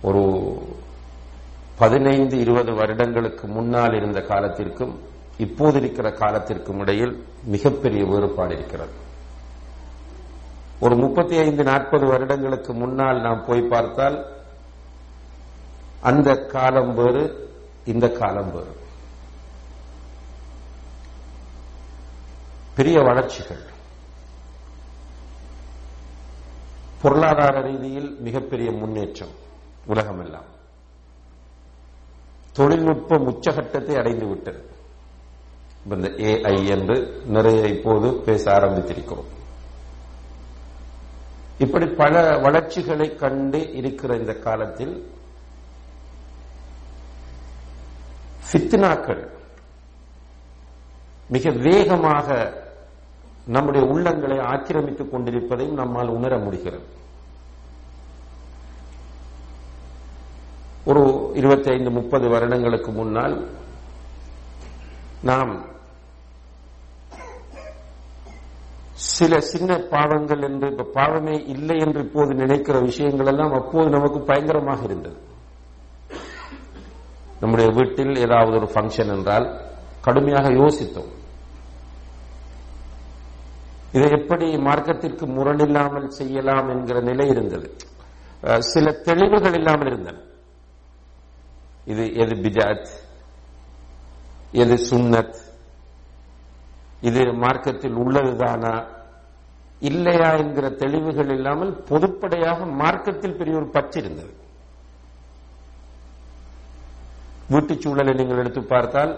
ஒரு பதினைந்து இருபது வருடங்களுக்கு முன்னால் இருந்த காலத்திற்கும் இப்போது இருக்கிற காலத்திற்கும் இடையில் மிகப்பெரிய வேறுபாடு இருக்கிறது ஒரு முப்பத்தி ஐந்து நாற்பது வருடங்களுக்கு முன்னால் நாம் போய் பார்த்தால் அந்த காலம் வேறு இந்த காலம் வேறு பெரிய வளர்ச்சிகள் பொருளாதார ரீதியில் மிகப்பெரிய முன்னேற்றம் உலகமெல்லாம் தொழில்நுட்பம் உச்சகட்டத்தை அடைந்து விட்டது இந்த ஏஐ என்று நிறைய இப்போது பேச ஆரம்பித்திருக்கிறோம் இப்படி பல வளர்ச்சிகளை கண்டு இருக்கிற இந்த காலத்தில் ஃபித்னாக்கள் மிக வேகமாக நம்முடைய உள்ளங்களை ஆக்கிரமித்துக் கொண்டிருப்பதையும் நம்மால் உணர முடிகிறது ஒரு இருபத்தி ஐந்து முப்பது வருடங்களுக்கு முன்னால் நாம் சில சின்ன பாவங்கள் என்று இப்ப பாவமே இல்லை என்று இப்போது நினைக்கிற விஷயங்கள் எல்லாம் அப்போது நமக்கு பயங்கரமாக இருந்தது நம்முடைய வீட்டில் ஏதாவது ஒரு ஃபங்க்ஷன் என்றால் கடுமையாக யோசித்தோம் இதை எப்படி மார்க்கத்திற்கு முரணில்லாமல் செய்யலாம் என்கிற நிலை இருந்தது சில தெளிவுகள் இல்லாமல் இருந்தன இது எது பிஜாத் எது சுன்னத் இது மார்க்கத்தில் உள்ளதுதானா இல்லையா என்கிற தெளிவுகள் இல்லாமல் பொதுப்படையாக மார்க்கத்தில் பெரிய ஒரு பற்று இருந்தது வீட்டுச் சூழலை நீங்கள் எடுத்து பார்த்தால்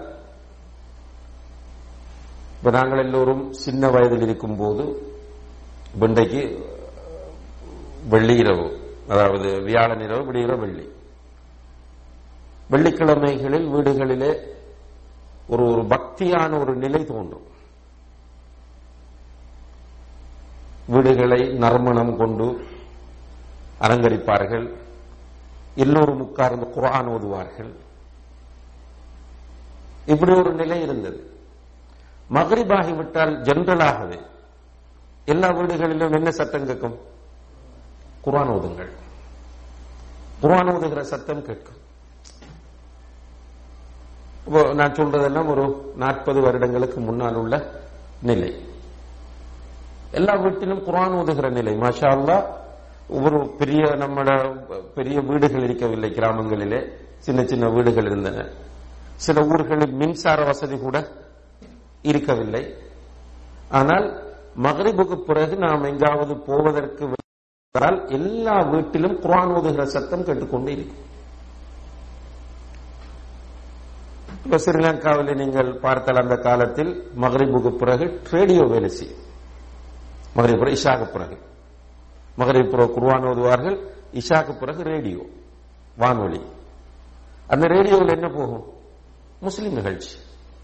இப்ப நாங்கள் எல்லோரும் சின்ன வயதில் இருக்கும் போது இன்றைக்கு வெள்ளி இரவு அதாவது வியாழன் இரவு விடிகிற வெள்ளி வெள்ளிக்கிழமைகளில் வீடுகளிலே ஒரு ஒரு பக்தியான ஒரு நிலை தோன்றும் வீடுகளை நறுமணம் கொண்டு அலங்கரிப்பார்கள் எல்லோரும் உட்கார்ந்து குரான் ஓதுவார்கள் இப்படி ஒரு நிலை இருந்தது மகரிபாகிவிட்டால் ஜென்ரலாகவே எல்லா வீடுகளிலும் என்ன சத்தம் கேட்கும் குரான் ஓதுங்கள் குரான் ஓதுகிற சத்தம் கேட்கும் இப்போ நான் சொல்றதெல்லாம் ஒரு நாற்பது வருடங்களுக்கு முன்னால் உள்ள நிலை எல்லா வீட்டிலும் குரான் ஓதுகிற நிலை மாஷா அல்லா ஒரு பெரிய நம்மட பெரிய வீடுகள் இருக்கவில்லை கிராமங்களிலே சின்ன சின்ன வீடுகள் இருந்தன சில ஊர்களில் மின்சார வசதி கூட இருக்கவில்லை ஆனால் மகரிபுக்கு பிறகு நாம் எங்காவது போவதற்கு எல்லா வீட்டிலும் குரான் ஓதுகிற சத்தம் கேட்டுக்கொண்டே இருக்கும் இப்ப ஸ்ரீலங்காவில் நீங்கள் பார்த்தால் அந்த காலத்தில் மகரிபுக்கு பிறகு ரேடியோ வேலை செய்யும் மகரிப் பிறகு இஷாக்கு பிறகு மகரிப் பிறகு குர்வான் ஓதுவார்கள் இஷாக்கு பிறகு ரேடியோ வானொலி அந்த ரேடியோவில் என்ன போகும் முஸ்லிம் நிகழ்ச்சி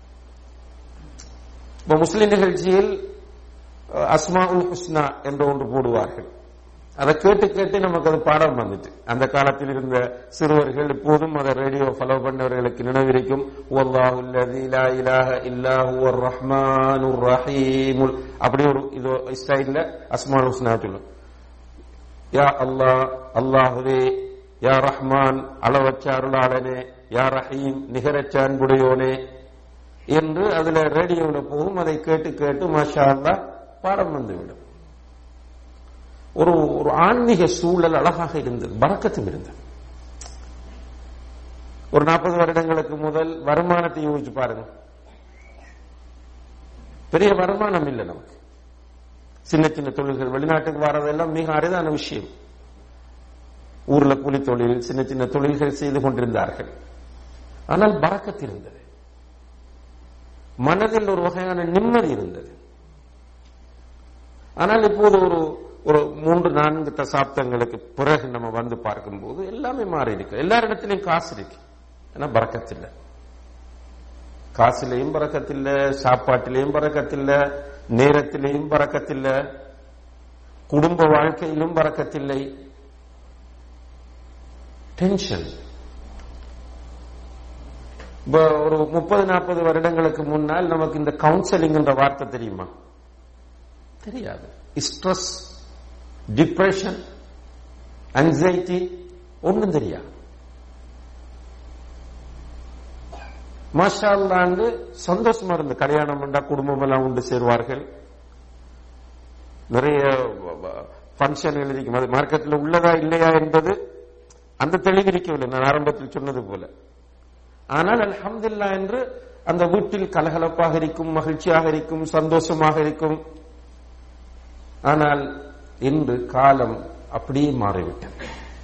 இப்ப முஸ்லிம் நிகழ்ச்சியில் அஸ்மா உல் ஹுஸ்னா என்று ஒன்று போடுவார்கள் அதை கேட்டு கேட்டு நமக்கு அது பாடம் வந்துட்டு அந்த காலத்தில் இருந்த சிறுவர்கள் இப்போதும் அதை ரேடியோ ஃபாலோ பண்ணவர்களுக்கு நினைவிருக்கும் அப்படி ஒரு இது ஸ்டைல்ல அஸ்மான் ஹுஸ்னா சொல்லும் யா அல்லா அல்லாஹுவே யா ரஹ்மான் அளவச்ச அருளாளனே யா ரஹீம் நிகரச்ச அன்புடையோனே என்று அதுல ரேடியோவில் போகும் அதை கேட்டு கேட்டு மாஷா அல்லா பாடம் வந்துவிடும் ஒரு ஒரு ஆன்மீக சூழல் அழகாக இருந்தது பறக்கத்தும் இருந்தது ஒரு நாற்பது வருடங்களுக்கு முதல் வருமானத்தை யோசிச்சு பாருங்க பெரிய வருமானம் இல்லை நமக்கு சின்ன சின்ன தொழில்கள் வெளிநாட்டுக்கு வர்றதெல்லாம் மிக அரிதான விஷயம் ஊர்ல கூலி தொழில் சின்ன சின்ன தொழில்கள் செய்து கொண்டிருந்தார்கள் ஆனால் பறக்கத்து இருந்தது மனதில் ஒரு வகையான நிம்மதி இருந்தது ஆனால் இப்போது ஒரு ஒரு மூன்று நான்கு தசாப்தங்களுக்கு பிறகு நம்ம வந்து பார்க்கும்போது எல்லாமே மாறி இருக்கு எல்லா இடத்திலையும் காசு இருக்கு ஏன்னா பறக்கத்தில்லை காசுலையும் பறக்கத்தில்லை சாப்பாட்டிலையும் பறக்கத்தில்லை நேரத்திலையும் பறக்கத்தில்லை குடும்ப வாழ்க்கையிலும் பறக்கத்தில்லை டென்ஷன் இப்போ ஒரு முப்பது நாற்பது வருடங்களுக்கு முன்னால் நமக்கு இந்த கவுன்சிலிங் என்ற வார்த்தை தெரியுமா தெரியாது ஸ்ட்ரெஸ் டிப்ரெஷன் anxiety ஒண்ணும் தெரியாது மாஷா அல்லாண்டு சந்தோஷமா இருந்து கல்யாணம் பண்ணா குடும்பம் எல்லாம் உண்டு சேருவார்கள் நிறைய பங்கன் எழுதிக்கும் அது மார்க்கெட்டில் உள்ளதா இல்லையா என்பது அந்த தெளிவிக்கவில்லை நான் ஆரம்பத்தில் சொன்னது போல ஆனால் அல்ஹம்துல்லா என்று அந்த வீட்டில் கலகலப்பாக இருக்கும் மகிழ்ச்சியாக இருக்கும் சந்தோஷமாக இருக்கும் ஆனால் இன்று காலம் அப்படியே மாறிவிட்டது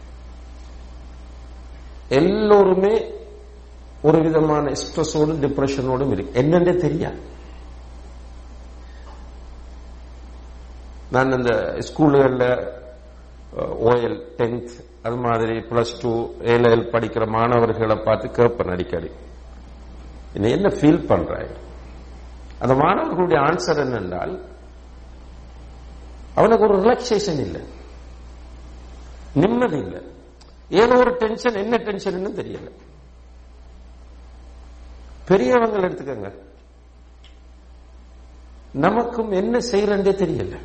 எல்லோருமே ஒரு விதமான ஸ்ட்ரெஸோடும் டிப்ரெஷனோடும் இருக்கு என்னென்னே தெரியாது நான் இந்த ஸ்கூலுகளில் ஓஎல் டென்த் அது மாதிரி பிளஸ் டூ ஏஎல் படிக்கிற மாணவர்களை பார்த்து கேட்பேன் அடிக்கடி என்ன என்ன ஃபீல் பண்றாய் அந்த மாணவர்களுடைய ஆன்சர் என்னென்றால் அவனுக்கு ஒரு ரிலாக்ஸேஷன் இல்லை நிம்மதி இல்லை ஏதோ ஒரு டென்ஷன் என்ன டென்ஷன் தெரியல பெரியவங்க எடுத்துக்கங்க நமக்கும் என்ன செய்யறே தெரியல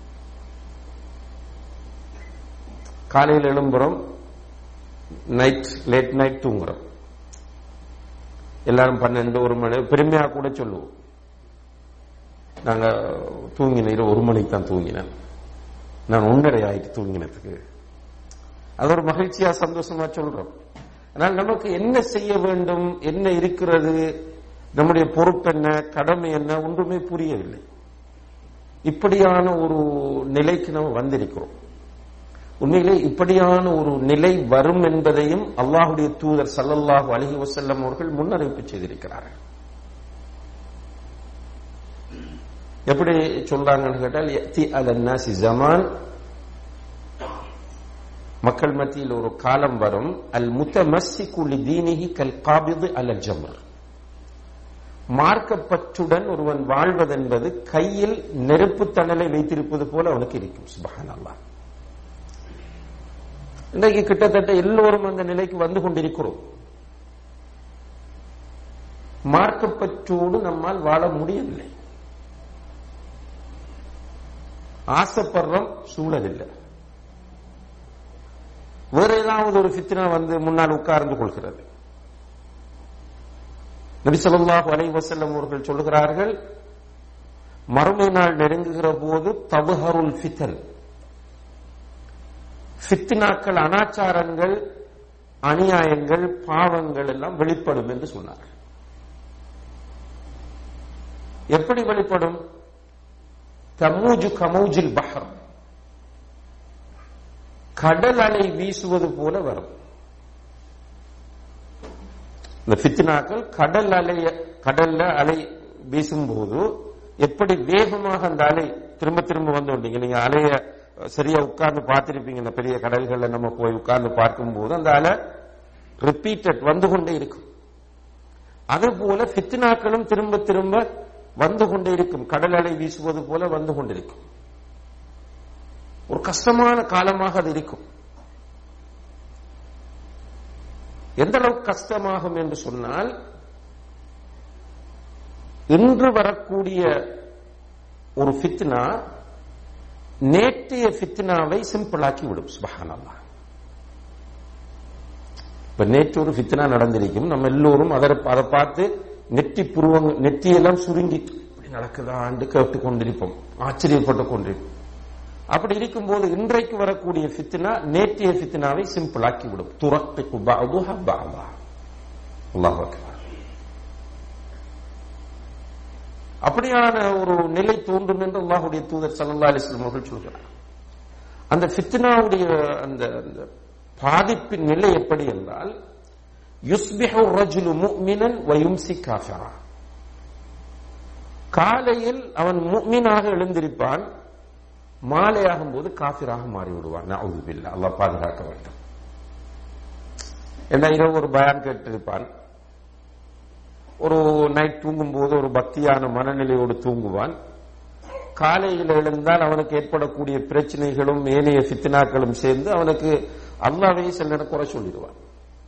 காலையில் எழும்புறோம் நைட் லேட் நைட் தூங்குறோம் எல்லாரும் பன்னெண்டு ஒரு மணி பெருமையா கூட சொல்லுவோம் நாங்க தூங்கின ஒரு மணிக்கு தான் தூங்கினேன் நான் ஒன்றரை ஆயிட்டு தூங்கினதுக்கு அது ஒரு மகிழ்ச்சியா சந்தோஷமா சொல்றோம் ஆனால் நமக்கு என்ன செய்ய வேண்டும் என்ன இருக்கிறது நம்முடைய பொறுப்பு என்ன கடமை என்ன ஒன்றுமே புரியவில்லை இப்படியான ஒரு நிலைக்கு நாம் வந்திருக்கிறோம் உண்மையிலே இப்படியான ஒரு நிலை வரும் என்பதையும் அல்லாஹுடைய தூதர் சல்லல்லாஹு அலஹி வசல்லம் அவர்கள் முன்னறிவிப்பு செய்திருக்கிறார்கள் எப்படி சொல்றாங்கன்னு கேட்டால் தி அலன்னாசி ஜமான் மக்கள் மத்தியில் ஒரு காலம் வரும் அல் முத்தமஸ்ஸிகு தீனிஹி கல் காபிது அல் ஜமர் மார்க்கப்பற்றுடன் ஒருவன் வாழ்வதென்பது கையில் நெருப்பு தணலை வைத்திருப்பது போல அவனுக்கு இருக்கும் சுபஹான் அல்லாஹ் இன்றைக்கு கிட்டத்தட்ட எல்லோரும் அந்த நிலைக்கு வந்து கொண்டிருக்கிறோம் மார்க்கப்பற்றோடு நம்மால் வாழ முடியவில்லை ஆசைப்படுறோம் சூழலில்லை வேற ஏதாவது ஒரு ஃபித்னா வந்து முன்னால் உட்கார்ந்து கொள்கிறது நபி சொல்லாஹு அலை வசல்லம் அவர்கள் சொல்லுகிறார்கள் மறுமை நாள் நெருங்குகிற போது தபுஹருல் ஃபித்தல் ஃபித்னாக்கள் அனாச்சாரங்கள் அநியாயங்கள் பாவங்கள் எல்லாம் வெளிப்படும் என்று சொன்னார் எப்படி வெளிப்படும் தமூஜு கமௌஜில் பஹர் கடல் அலை வீசுவது போல வரும் இந்த பித்னாக்கள் கடல் அலைய கடல்ல அலை வீசும்போது எப்படி வேகமாக அந்த அலை திரும்ப திரும்ப வந்து கொண்டீங்க நீங்க அலைய சரியா உட்கார்ந்து பார்த்திருப்பீங்க இந்த பெரிய கடல்கள்ல நம்ம போய் உட்கார்ந்து பார்க்கும்போது அந்த அலை ரிப்பீட்டட் வந்து கொண்டே இருக்கும் அது போல பித்னாக்களும் திரும்ப திரும்ப வந்து கொண்டே இருக்கும் கடல் அலை வீசுவது போல வந்து கொண்டிருக்கும் ஒரு கஷ்டமான காலமாக அது இருக்கும் எந்த அளவுக்கு கஷ்டமாகும் என்று சொன்னால் இன்று வரக்கூடிய ஒரு ஃபித்னா நேற்றைய ஃபித்னாவை சிம்பிளாக்கி விடும் சுபஹானல்லா இப்ப நேற்று ஒரு ஃபித்னா நடந்திருக்கும் நம்ம எல்லோரும் அதை அதை பார்த்து நெற்றி புருவங்க நெற்றியெல்லாம் சுருங்கி இப்படி நடக்குதான்னு கேட்டு கொண்டிருப்போம் ஆச்சரியப்பட்டு கொண்டிருப்போம் அப்படி இருக்கும்போது இன்றைக்கு வரக்கூடிய ஃபித்னா நேற்றைய ஃபித்னாவை சிம்பிளாக்கி விடும் துரக்கு பாதுஹா பாதா அல்லாஹ் அப்படியான ஒரு நிலை தோன்றும் என்று அல்லாஹுடைய தூதர் சல்லா அலிஸ்லாம் அவர்கள் சொல்கிறார் அந்த ஃபித்னாவுடைய அந்த பாதிப்பின் நிலை எப்படி என்றால் யுஸ்பிஹு ரஜுலு முக்மினன் வயும்சி காஃபரா காலையில் அவன் முக்மீனாக எழுந்திருப்பான் மாலையாகும் போது காஃபிராக மாறிவிடுவான் நவுதுபில்லா அல்லாஹ் பாதுகாக்க வேண்டும் என்ன இரவு ஒரு பயான் கேட்டிருப்பான் ஒரு நைட் தூங்கும் போது ஒரு பக்தியான மனநிலையோடு தூங்குவான் காலையில் எழுந்தால் அவனுக்கு ஏற்படக்கூடிய பிரச்சனைகளும் ஏனைய சித்தினாக்களும் சேர்ந்து அவனுக்கு அல்லாவே சில நேரம் குறை சொல்லிடுவான்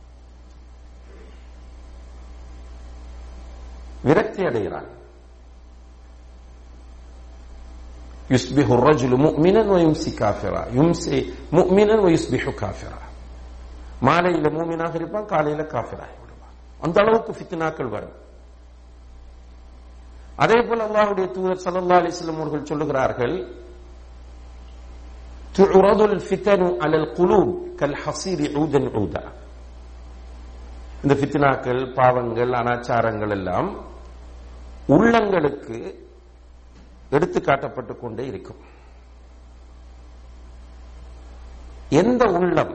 விரக்தி அடைகிறான் يصبح الرجل مؤمنا ويمسي كافرا يمسي مؤمنا ويصبح كافرا மாலையில மூமினாக இருப்பான் காலையில காஃபிராகி விடுவான் அந்த அளவுக்கு ஃபித்னாக்கள் வரும் அதே போல அல்லாஹுடைய தூதர் சல்லா அலிஸ்லம் அவர்கள் சொல்லுகிறார்கள் تعرض الفتن على القلوب كالحصير عودا عودا இந்த ஃபித்னாக்கள் பாவங்கள் அனாச்சாரங்கள் எல்லாம் உள்ளங்களுக்கு எடுத்து காட்டப்பட்டு கொண்டே இருக்கும் எந்த உள்ளம்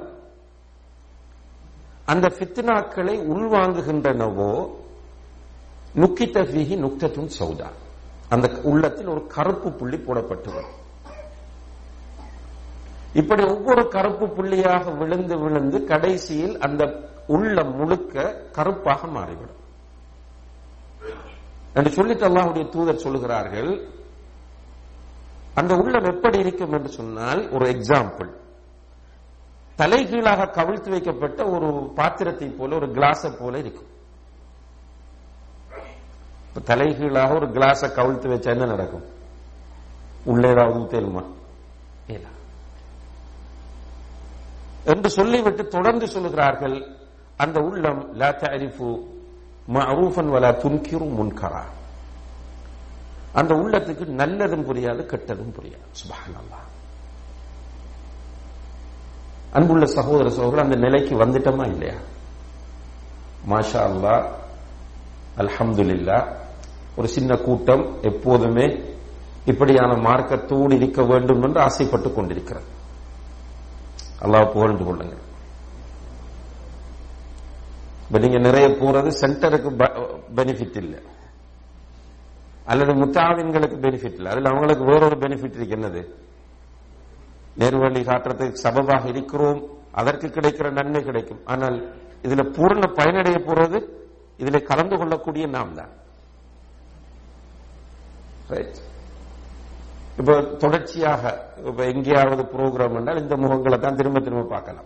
அந்த ஃபித்னாக்களை உள்வாங்குகின்றனவோ நுக்கித்த ஃபீஹி நுக்தத்தும் சௌதா அந்த உள்ளத்தில் ஒரு கருப்பு புள்ளி போடப்பட்டு வரும் இப்படி ஒவ்வொரு கருப்பு புள்ளியாக விழுந்து விழுந்து கடைசியில் அந்த உள்ளம் முழுக்க கருப்பாக மாறிவிடும் என்று சொல்லிட்டு அல்லாஹுடைய தூதர் சொல்லுகிறார்கள் அந்த உள்ளம் எப்படி இருக்கும் என்று சொன்னால் ஒரு எக்ஸாம்பிள் தலைகீழாக கவிழ்த்து வைக்கப்பட்ட ஒரு பாத்திரத்தை போல ஒரு கிளாஸை போல இருக்கும் இப்ப தலைகீழாக ஒரு கிளாஸை கவிழ்த்து வச்சா என்ன நடக்கும் உள்ளே ஏதாவது ஊத்தேலுமா இல்ல என்று சொல்லிவிட்டு தொடர்ந்து சொல்லுகிறார்கள் அந்த உள்ளம் லா தரிஃபு மஅரூஃபன் வலா துன்கிரு முன்கரா அந்த உள்ளத்துக்கு நல்லதும் புரியாது கெட்டதும் புரியாது சுபஹானல்லாஹ் அன்புள்ள சகோதர சகோதரர் அந்த நிலைக்கு வந்துட்டோமா இல்லையா மாஷா அல்லா அல்ஹம்துலில்லா ஒரு சின்ன கூட்டம் எப்போதுமே இப்படியான மார்க்கத்தோடு இருக்க வேண்டும் என்று ஆசைப்பட்டுக் கொண்டிருக்கிறது அல்லாஹ் புகழ்ந்து கொள்ளுங்க இப்ப நீங்க நிறைய போறது சென்டருக்கு பெனிஃபிட் இல்லை அல்லது முத்தாவின்களுக்கு பெனிஃபிட் இல்லை அதுல அவங்களுக்கு வேறொரு பெனிஃபிட் இருக்கு என்னது நேர்வழி காட்டுறதுக்கு சபபாக இருக்கிறோம் அதற்கு கிடைக்கிற நன்மை கிடைக்கும் ஆனால் இதுல பூர்ண பயனடைய போறது இதுல கலந்து கொள்ளக்கூடிய நாம் தான் இப்ப தொடர்ச்சியாக இப்ப எங்கேயாவது ப்ரோக்ராம் என்றால் இந்த முகங்களை தான் திரும்ப திரும்ப பார்க்கலாம்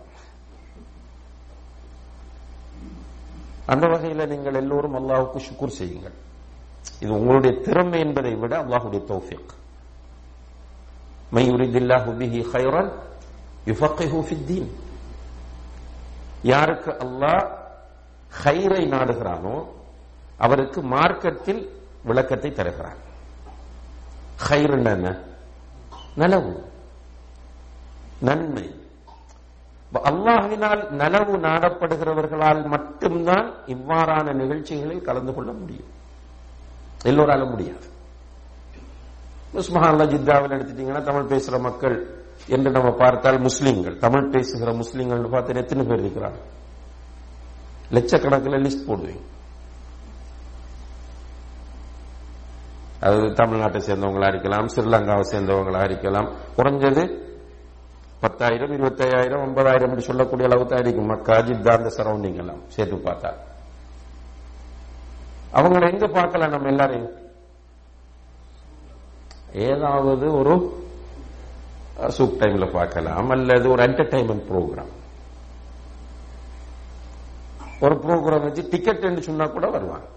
அந்த வகையில நீங்கள் எல்லோரும் அல்லாஹுக்கு சுக்குர் செய்யுங்கள் இது உங்களுடைய திறமை என்பதை விட அல்லாஹுடைய தௌஃபிக் من يريد الله به خيرا يفقهه في الدين யாருக்கு அல்லாஹ் ஹைரை நாடுகிறானோ அவருக்கு மார்க்கத்தில் விளக்கத்தை தருகிறான் ஹைர் என்ன நலவு நன்மை அல்லாஹினால் நலவு நாடப்படுகிறவர்களால் மட்டும்தான் இவ்வாறான நிகழ்ச்சிகளில் கலந்து கொள்ள முடியும் எல்லோராலும் முடியாது உஸ்மஹான்லா ஜித்தாவில் எடுத்துட்டீங்கன்னா தமிழ் பேசுற மக்கள் என்று நம்ம பார்த்தால் முஸ்லீம்கள் தமிழ் பேசுகிற முஸ்லீம்கள் பார்த்து எத்தனை பேர் இருக்கிறாங்க லட்சக்கணக்கில் லிஸ்ட் போடுவீங்க அது தமிழ்நாட்டை சேர்ந்தவங்களா இருக்கலாம் ஸ்ரீலங்காவை சேர்ந்தவங்களா இருக்கலாம் குறைஞ்சது பத்தாயிரம் இருபத்தாயிரம் ஐம்பதாயிரம் என்று சொல்லக்கூடிய அளவு தான் இருக்கும் மக்கா ஜித்தா அந்த சரௌண்டிங் எல்லாம் சேர்த்து பார்த்தா அவங்களை எங்க பார்க்கலாம் நம்ம எல்லாரையும் ஏதாவது ஒரு சூப் டைம்ல பார்க்கலாம் அல்லது ஒரு என்டர்டைன்மெண்ட் ப்ரோக்ராம் ஒரு ப்ரோக்ராம் வச்சு டிக்கெட் என்று சொன்னா கூட வருவாங்க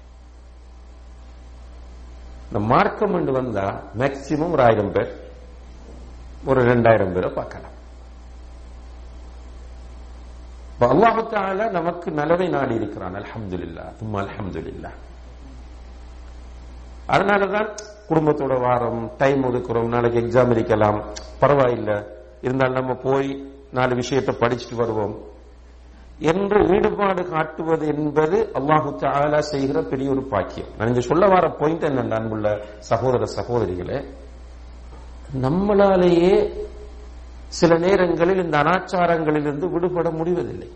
இந்த மார்க்கம் என்று வந்தா மேக்சிமம் ஒரு ஆயிரம் பேர் ஒரு ரெண்டாயிரம் பேரை பார்க்கலாம் அல்லாஹால நமக்கு நலவை நாடி இருக்கிறான் அலமதுல்லா தும்மா அலமதுல்லா அதனாலதான் குடும்பத்தோட வாரம் டைம் ஒதுக்குறோம் நாளைக்கு எக்ஸாம் இருக்கலாம் பரவாயில்ல இருந்தாலும் நம்ம போய் நாலு விஷயத்தை படிச்சுட்டு வருவோம் என்று ஈடுபாடு காட்டுவது என்பது அல்லாஹு தாலா செய்கிற பெரிய ஒரு பாக்கியம் நான் இங்க சொல்ல வர பாயிண்ட் என்ன அன்புள்ள சகோதர சகோதரிகளே நம்மளாலேயே சில நேரங்களில் இந்த அனாச்சாரங்களிலிருந்து விடுபட முடிவதில்லை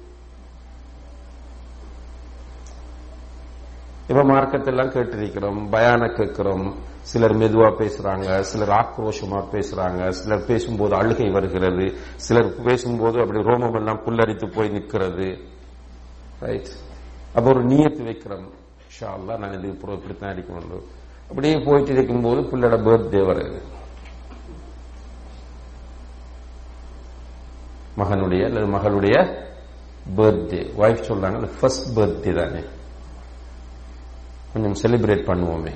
இப்ப மார்க்கத்தெல்லாம் கேட்டிருக்கிறோம் பயான கேட்கிறோம் சிலர் மெதுவா பேசுறாங்க சிலர் ஆக்ரோஷமா பேசுறாங்க சிலர் பேசும்போது அழுகை வருகிறது சிலர் பேசும்போது அப்படி ரோமம் எல்லாம் புல்லரித்து போய் நிற்கிறது ரைட் அப்ப ஒரு நியத்து வைக்கிறோம் ஷா அல்லா நான் இது இப்படித்தான் இருக்கணும் அப்படியே போயிட்டு இருக்கும்போது பிள்ளோட பர்த்டே வருது மகனுடைய அல்லது மகளுடைய பர்த்டே ஒய்ஃப் சொல்றாங்க ஃபர்ஸ்ட் பர்த்டே தானே கொஞ்சம் செலிப்ரேட் பண்ணுவோமே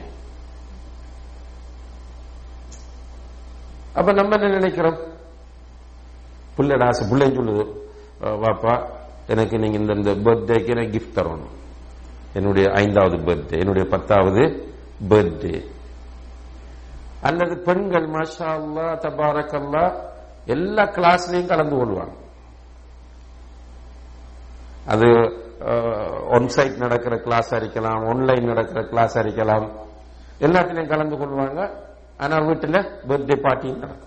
அப்ப நம்ம என்ன நினைக்கிறோம் புள்ளட ஆசை பிள்ளை சொல்லுது வாப்பா எனக்கு நீங்க இந்த இந்த பர்த்டேக்கு எனக்கு கிஃப்ட் தரணும் என்னுடைய ஐந்தாவது பர்த்டே என்னுடைய பத்தாவது பர்த்டே அல்லது பெண்கள் மாஷா அல்லா தபாரக் அல்லா எல்லா கிளாஸ்லயும் கலந்து கொள்வாங்க அது ஒன் சைட் நடக்கிற கிளாஸ் இருக்கலாம் ஆன்லைன் நடக்கிற கிளாஸ் இருக்கலாம் எல்லாத்திலையும் கலந்து கொள்வாங்க ஆனா வீட்டுல பர்த்டே பார்ட்டியும் நடக்கும்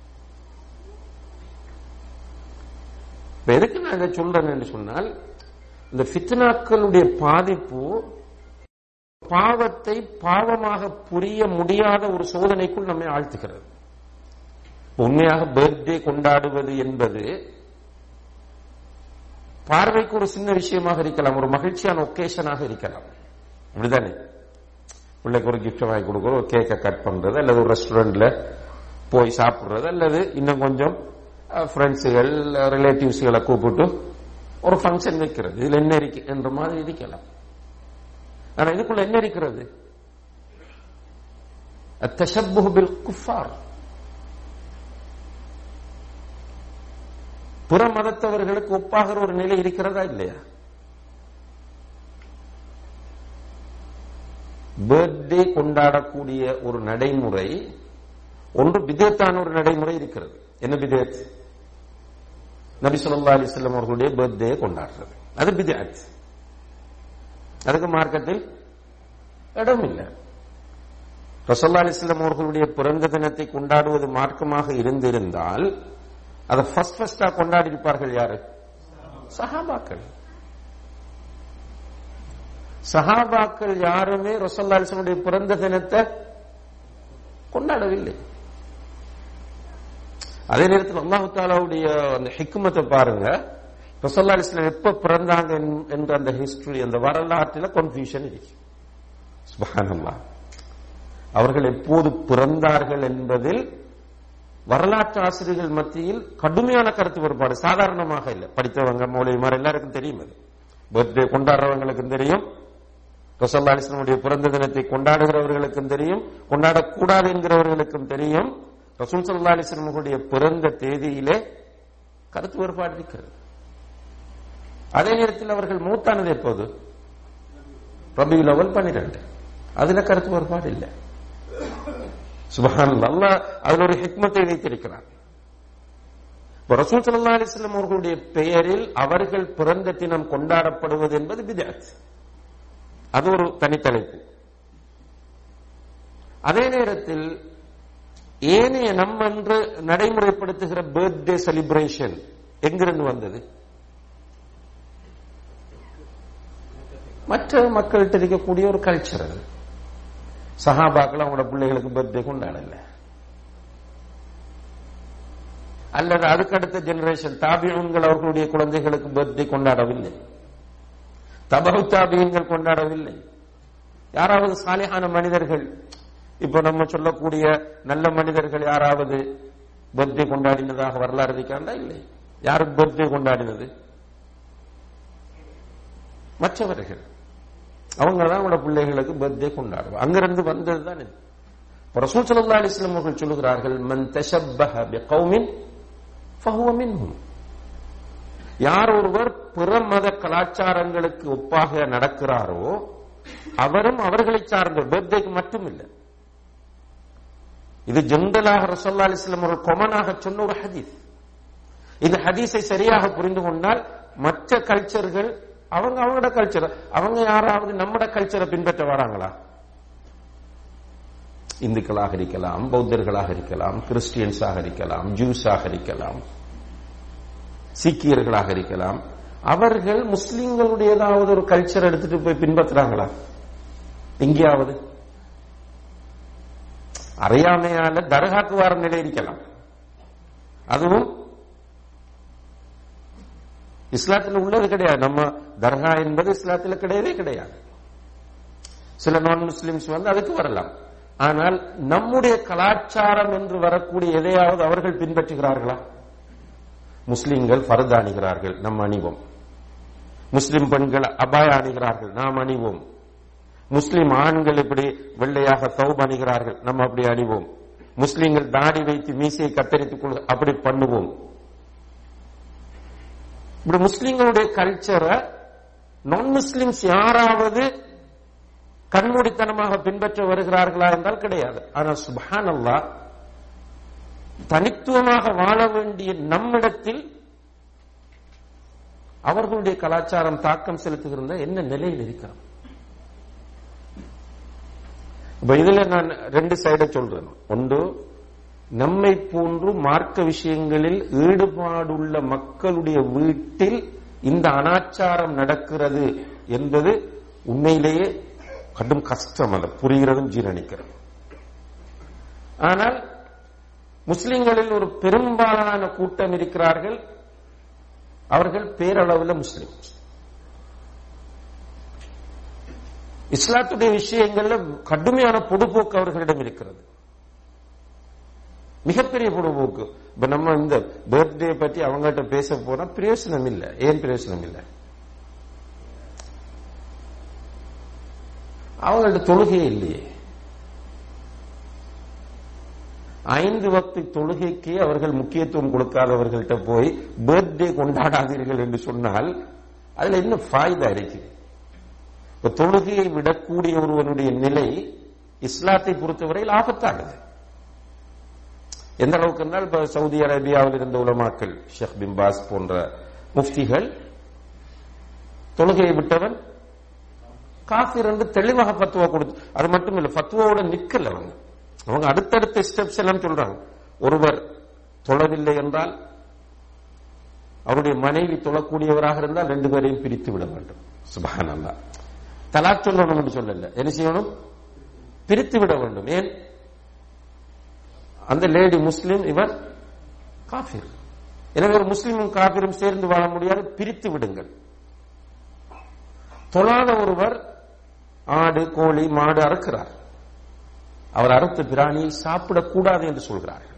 இப்ப எதுக்கு நான் இதை சொல்றேன்னு சொன்னால் இந்த ஃபித்னாக்களுடைய பாதிப்பு பாவத்தை பாவமாக புரிய முடியாத ஒரு சோதனைக்குள் நம்மை ஆழ்த்துகிறது உண்மையாக பர்த்டே கொண்டாடுவது என்பது பார்வைக்கு ஒரு சின்ன விஷயமாக இருக்கலாம் ஒரு மகிழ்ச்சியான ஒகேஷனாக இருக்கலாம் அப்படிதானே பிள்ளைக்கு ஒரு கிஃப்ட் வாங்கி கொடுக்குறது ஒரு கேக்கை கட் பண்றது அல்லது ஒரு ரெஸ்டாரண்ட்ல போய் சாப்பிடுறது அல்லது இன்னும் கொஞ்சம் ஃப்ரெண்ட்ஸுகள் ரிலேட்டிவ்ஸ்களை கூப்பிட்டு ஒரு ஃபங்க்ஷன் வைக்கிறது இதுல என்ன இருக்கு என்ற மாதிரி இருக்கலாம் ஆனா இதுக்குள்ள என்ன இருக்கிறது التشبه بالكفار புற மதத்தவர்களுக்கு ஒப்பாகிற ஒரு நிலை இருக்கிறதா இல்லையா பர்த்டே கொண்டாடக்கூடிய ஒரு நடைமுறை ஒன்று பிதேத்தான ஒரு நடைமுறை இருக்கிறது என்ன பிதேத் நபி சொல்லா அலிஸ்லாம் அவர்களுடைய பர்த்டே கொண்டாடுறது அது பிதேத் அதுக்கு மார்க்கத்தில் இடம் இல்லை ரசல்லா அலிஸ்லாம் அவர்களுடைய பிறந்த தினத்தை கொண்டாடுவது மார்க்கமாக இருந்திருந்தால் அதை ஃபர்ஸ்ட் ஃபர்ஸ்டா கொண்டாடி இருப்பார்கள் யாரு சஹாபாக்கள் சஹாபாக்கள் யாருமே ரசல்லா அலிஸ்லமுடைய பிறந்த தினத்தை கொண்டாடவில்லை அதே நேரத்தில் அல்லாஹு தாலாவுடைய அந்த ஹிக்குமத்தை பாருங்க ரசல்லா அலிஸ்லாம் எப்ப பிறந்தாங்க என்ற அந்த ஹிஸ்டரி அந்த வரலாற்றில் கன்ஃபியூஷன் இருக்கு சுபஹானல்லாஹ் அவர்கள் எப்போது பிறந்தார்கள் என்பதில் வரலாற்று ஆசிரியர்கள் மத்தியில் கடுமையான கருத்து வேறுபாடு சாதாரணமாக இல்லை படித்தவங்க மூலியமார் எல்லாருக்கும் தெரியும் அது பர்த்டே கொண்டாடுறவங்களுக்கும் தெரியும் ரசல்லா அலிஸ்லமுடைய பிறந்த தினத்தை கொண்டாடுகிறவர்களுக்கும் தெரியும் கொண்டாடக்கூடாது என்கிறவர்களுக்கும் தெரியும் ரசூல் சல்லா அலிஸ்லமுடைய பிறந்த தேதியிலே கருத்து வேறுபாடு இருக்கிறது அதே நேரத்தில் அவர்கள் மூத்தானது எப்போது ரபியுல் அவல் பன்னிரண்டு அதுல கருத்து வேறுபாடு இல்லை சுபஹான் அல்லாஹ் அதுல ஒரு ஹிக்மத்தை வைத்திருக்கிறார் ரசூல் சல்லா அலிஸ்லாம் அவர்களுடைய பெயரில் அவர்கள் பிறந்த தினம் கொண்டாடப்படுவது என்பது பிதாத் அது ஒரு தனித்தலைப்பு அதே நேரத்தில் ஏனைய நம்ம என்று நடைமுறைப்படுத்துகிற பர்த்டே செலிப்ரேஷன் எங்கிருந்து வந்தது மற்ற மக்கள்கிட்ட இருக்கக்கூடிய ஒரு கல்ச்சர் அது சஹாபாக்கள் அவங்களோட பிள்ளைகளுக்கு பர்த்டே கொண்டாடல அல்லது அதுக்கு அடுத்த ஜெனரேஷன் தாபியன்கள் அவர்களுடைய குழந்தைகளுக்கு பர்த்டே கொண்டாடவில்லை தபகு தாபியன்கள் கொண்டாடவில்லை யாராவது சாலியான மனிதர்கள் இப்ப நம்ம சொல்லக்கூடிய நல்ல மனிதர்கள் யாராவது பர்த்டே கொண்டாடினதாக வரலாறு இருக்காண்டா இல்லை யாருக்கு பர்த்டே கொண்டாடினது மற்றவர்கள் அவங்க தான் அவங்களோட பிள்ளைகளுக்கு பர்த்டே கொண்டாடுவாங்க அங்கிருந்து வந்தது தான் இது ரசூல் சல்லா அலிஸ்லாம் அவர்கள் சொல்லுகிறார்கள் மன் தஷப்பஹ பிகௌமின் ஃபஹுவ மின்ஹும் யார் ஒருவர் பிற மத கலாச்சாரங்களுக்கு ஒப்பாக நடக்கிறாரோ அவரும் அவர்களை சார்ந்த பர்த்டேக்கு மட்டும் இல்லை இது ஜென்ரலாக ரசோல்லா அலிஸ்லாம் அவர்கள் கொமனாக சொன்ன ஒரு ஹதீஸ் இந்த ஹதீஸை சரியாக புரிந்து கொண்டால் மற்ற கல்ச்சர்கள் அவங்க அவங்களோட கல்ச்சர் அவங்க யாராவது நம்மட கல்ச்சரை பின்பற்ற வராங்களா இந்துக்களாக இருக்கலாம் பௌத்தர்களாக இருக்கலாம் கிறிஸ்டியன்ஸாக இருக்கலாம் ஜூஸாக இருக்கலாம் சீக்கியர்களாக இருக்கலாம் அவர்கள் முஸ்லிம்களுடைய ஏதாவது ஒரு கல்ச்சர் எடுத்துட்டு போய் பின்பற்றுறாங்களா எங்கேயாவது அறியாமையால தர்காக்கு வர நிலை இருக்கலாம் அதுவும் இஸ்லாத்தில் உள்ளது கிடையாது நம்ம தர்கா என்பது இஸ்லாத்தில் கிடையவே கிடையாது சில நான் முஸ்லிம்ஸ் வந்து அதுக்கு வரலாம் ஆனால் நம்முடைய கலாச்சாரம் என்று வரக்கூடிய எதையாவது அவர்கள் பின்பற்றுகிறார்களா முஸ்லிம்கள் பரது அணிகிறார்கள் நம் அணிவோம் முஸ்லிம் பெண்கள் அபாய அணிகிறார்கள் நாம் அணிவோம் முஸ்லிம் ஆண்கள் இப்படி வெள்ளையாக சௌப் அணிகிறார்கள் நம்ம அப்படி அணிவோம் முஸ்லிம்கள் தாடி வைத்து மீசையை கத்தரித்துக் கொள் அப்படி பண்ணுவோம் இப்படி முஸ்லிம்களுடைய கல்ச்சரை நான் முஸ்லிம்ஸ் யாராவது கண்மூடித்தனமாக பின்பற்ற வருகிறார்களா என்றால் கிடையாது ஆனால் சுபஹான் அல்லா தனித்துவமாக வாழ வேண்டிய நம்மிடத்தில் அவர்களுடைய கலாச்சாரம் தாக்கம் செலுத்துகிற என்ன நிலையில் இருக்கிறோம் இப்ப இதுல நான் ரெண்டு சைட சொல்றேன் ஒன்று நம்மை போன்று மார்க்க விஷயங்களில் ஈடுபாடுள்ள மக்களுடைய வீட்டில் இந்த அனாச்சாரம் நடக்கிறது என்பது உண்மையிலேயே கடும் கஷ்டம் அல்ல புரிகிறதும் ஜீரணிக்கிறது ஆனால் முஸ்லிம்களில் ஒரு பெரும்பாலான கூட்டம் இருக்கிறார்கள் அவர்கள் பேரளவில் முஸ்லிம் இஸ்லாத்துடைய விஷயங்கள்ல கடுமையான பொடுபோக்கு அவர்களிடம் இருக்கிறது மிகப்பெரிய பொடுபோக்கு இப்ப நம்ம இந்த பர்த்டே பற்றி அவங்ககிட்ட பேச போனா பிரயோசனம் இல்லை ஏன் பிரயோசனம் இல்லை அவங்கள்ட்ட தொழுகையே இல்லையே ஐந்து வக்து தொழுகைக்கு அவர்கள் முக்கியத்துவம் கொடுக்காதவர்கள்ட்ட போய் பர்த்டே கொண்டாடாதீர்கள் என்று சொன்னால் அதுல என்ன ஃபாய்தா இருக்கு இப்ப தொழுகையை விடக்கூடிய ஒருவனுடைய நிலை இஸ்லாத்தை பொறுத்தவரையில் ஆபத்தானது எந்த அளவுக்கு என்றால் இப்ப சவுதி அரேபியாவில் இருந்த உலமாக்கள் ஷேக் பிம்பாஸ் போன்ற முஃப்திகள் தொழுகையை விட்டவன் காஃபிர் என்று தெளிவாக பத்துவா கொடுத்து அது மட்டும் இல்ல பத்துவோட நிக்கல அவங்க அவங்க அடுத்தடுத்த ஸ்டெப்ஸ் எல்லாம் சொல்றாங்க ஒருவர் தொழவில்லை என்றால் அவருடைய மனைவி தொழக்கூடியவராக இருந்தால் ரெண்டு பேரையும் பிரித்து விட வேண்டும் சுபஹான் அல்லா தலாக் சொல்லணும் என்று சொல்லல என்ன செய்யணும் பிரித்து விட வேண்டும் ஏன் அந்த லேடி முஸ்லிம் இவர் காபிர் எனவே ஒரு முஸ்லிமும் காபிரும் சேர்ந்து வாழ முடியாது பிரித்து விடுங்கள் தொழாத ஒருவர் ஆடு கோழி மாடு அறுக்கிறார் அவர் அறுத்த பிராணியை சாப்பிடக்கூடாது என்று சொல்கிறார்கள்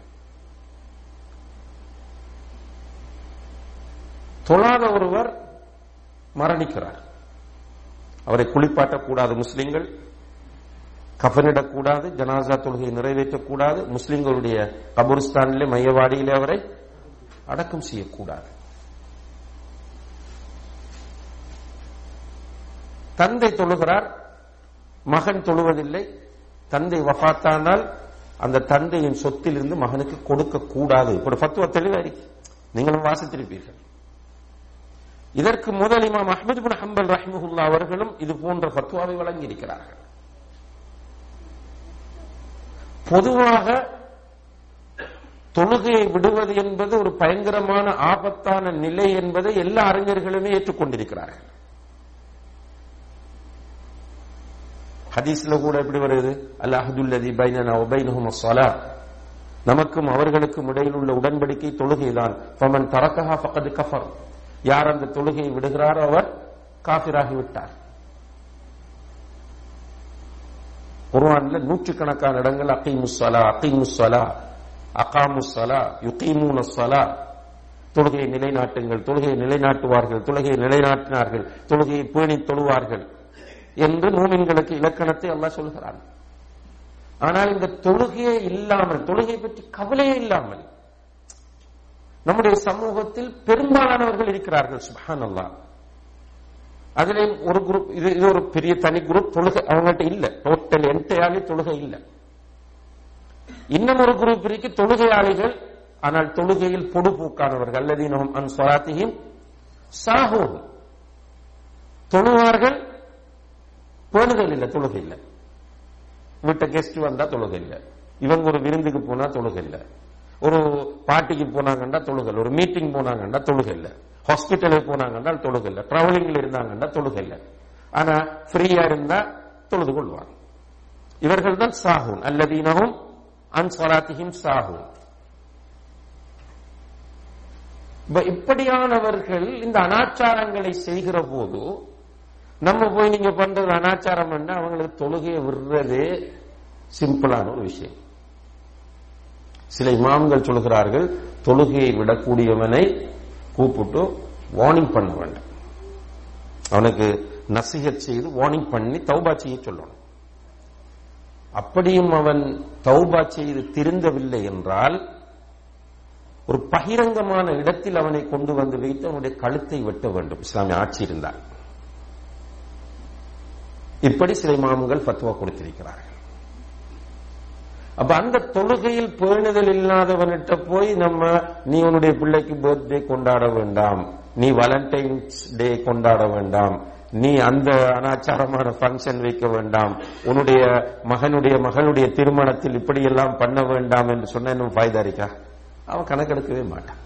தொழாத ஒருவர் மரணிக்கிறார் அவரை குளிப்பாட்டக்கூடாது முஸ்லிம்கள் கஃனிடக்கூடாது ஜனாசா தொழுகையை நிறைவேற்றக்கூடாது முஸ்லிம்களுடைய கபூர்ஸ்தானிலே மையவாடியிலே அவரை அடக்கம் செய்யக்கூடாது தந்தை தொழுகிறார் மகன் தொழுவதில்லை தந்தை வஃத்தானால் அந்த தந்தையின் சொத்திலிருந்து மகனுக்கு கொடுக்க கூடாது இப்படி பத்துவ தெளிவா இருக்கு நீங்களும் வாசித்திருப்பீர்கள் இதற்கு முதல் இமாம் அஹமது பின் ஹம்பல் ரஹிமஹுல்லா அவர்களும் இது போன்ற பத்துவாவை வழங்கி இருக்கிறார்கள் பொதுவாக தொழுகையை விடுவது என்பது ஒரு பயங்கரமான ஆபத்தான நிலை என்பதை எல்லா அறிஞர்களுமே ஏற்றுக்கொண்டிருக்கிறார்கள் ஹதீஸ்ல கூட எப்படி வருது அல்லாஹதுல்லதி பைனனா ஒபைனஹும் அஸ்ஸலா நமக்கும் அவர்களுக்கும் இடையில் உள்ள உடன்படிக்கை தொழுகைதான் ஃபமன் தரக்கஹா ஃபக்கது கஃபர் யார் அந்த தொழுகையை விடுகிறாரோ அவர் காபிராகி விட்டார் குர்ஆன்ல நூற்றுக்கணக்கான இடங்கள் அகீமுஸ்ஸலா அகீமுஸ்ஸலா அகாமுஸ்ஸலா யுகீமூனஸ்ஸலா தொழுகையை நிலைநாட்டுங்கள் தொழுகையை நிலைநாட்டுவார்கள் தொழுகையை நிலைநாட்டினார்கள் தொழுகையை பேணி தொழுவார்கள் என்று மூமின்களுக்கு இலக்கணத்தை அல்லாஹ் சொல்கிறான் ஆனால் இந்த தொழுகையே இல்லாமல் தொழுகை பற்றி கவலையே இல்லாமல் நம்முடைய சமூகத்தில் பெரும்பாலானவர்கள் இருக்கிறார்கள் சுபான் அல்லா அதுலயும் ஒரு குரூப் இது இது ஒரு பெரிய தனி குரூப் தொழுகை அவங்கள்ட்ட இல்ல டோட்டல் என்டையாலே தொழுகை இல்ல இன்னும் ஒரு குரூப் இருக்கு தொழுகையாளிகள் ஆனால் தொழுகையில் பொடுபூக்கானவர்கள் அல்லதீனஹும் அன் சொலாத்தியும் சாஹூன் தொழுவார்கள் பேணுதல் இல்ல தொழுகை இல்ல வீட்டை கெஸ்ட் வந்தா தொழுகை இல்ல இவங்க ஒரு விருந்துக்கு போனா தொழுகை இல்ல ஒரு பார்ட்டிக்கு போனாங்கன்னா தொழுகல் ஒரு மீட்டிங் போனாங்கன்னா தொழுகை இல்ல ஹாஸ்பிட்டலுக்கு போனாங்கன்னா தொழுகை இல்ல டிராவலிங்ல இருந்தாங்கன்னா தொழுகை இல்ல ஆனா ஃப்ரீயா இருந்தா தொழுது கொள்வாங்க இவர்கள் தான் சாஹூன் அல்லதீனவும் அன் சொலாத்தியும் சாஹூன் இப்படியானவர்கள் இந்த அனாச்சாரங்களை செய்கிற போது நம்ம போய் நீங்க பண்றது அனாச்சாரம் என்ன அவங்களுக்கு தொழுகையை விடுறதே சிம்பிளான ஒரு விஷயம் சில இமாம்கள் சொல்கிறார்கள் தொழுகையை விடக்கூடியவனை கூப்பிட்டு வார்னிங் பண்ண வேண்டும் அவனுக்கு நசிகத் செய்து வார்னிங் பண்ணி தௌபா செய்ய சொல்லணும் அப்படியும் அவன் தௌபா செய்து திருந்தவில்லை என்றால் ஒரு பகிரங்கமான இடத்தில் அவனை கொண்டு வந்து வைத்து அவனுடைய கழுத்தை வெட்ட வேண்டும் இஸ்லாமிய ஆட்சி இருந்தால் இப்படி சில இமாமுகள் பத்துவா கொடுத்திருக்கிறார்கள் அப்ப அந்த தொழுகையில் பேணுதல் இல்லாதவனிட்ட போய் நம்ம நீ உன்னுடைய பிள்ளைக்கு பர்த்டே கொண்டாட வேண்டாம் நீ வேலண்டைன்ஸ் டே கொண்டாட வேண்டாம் நீ அந்த அனாச்சாரமான ஃபங்க்ஷன் வைக்க வேண்டாம் உன்னுடைய மகனுடைய மகளுடைய திருமணத்தில் இப்படியெல்லாம் பண்ண வேண்டாம் என்று சொன்ன இன்னும் ஃபாய்தா இருக்கா அவன் கணக்கெடுக்கவே மாட்டான்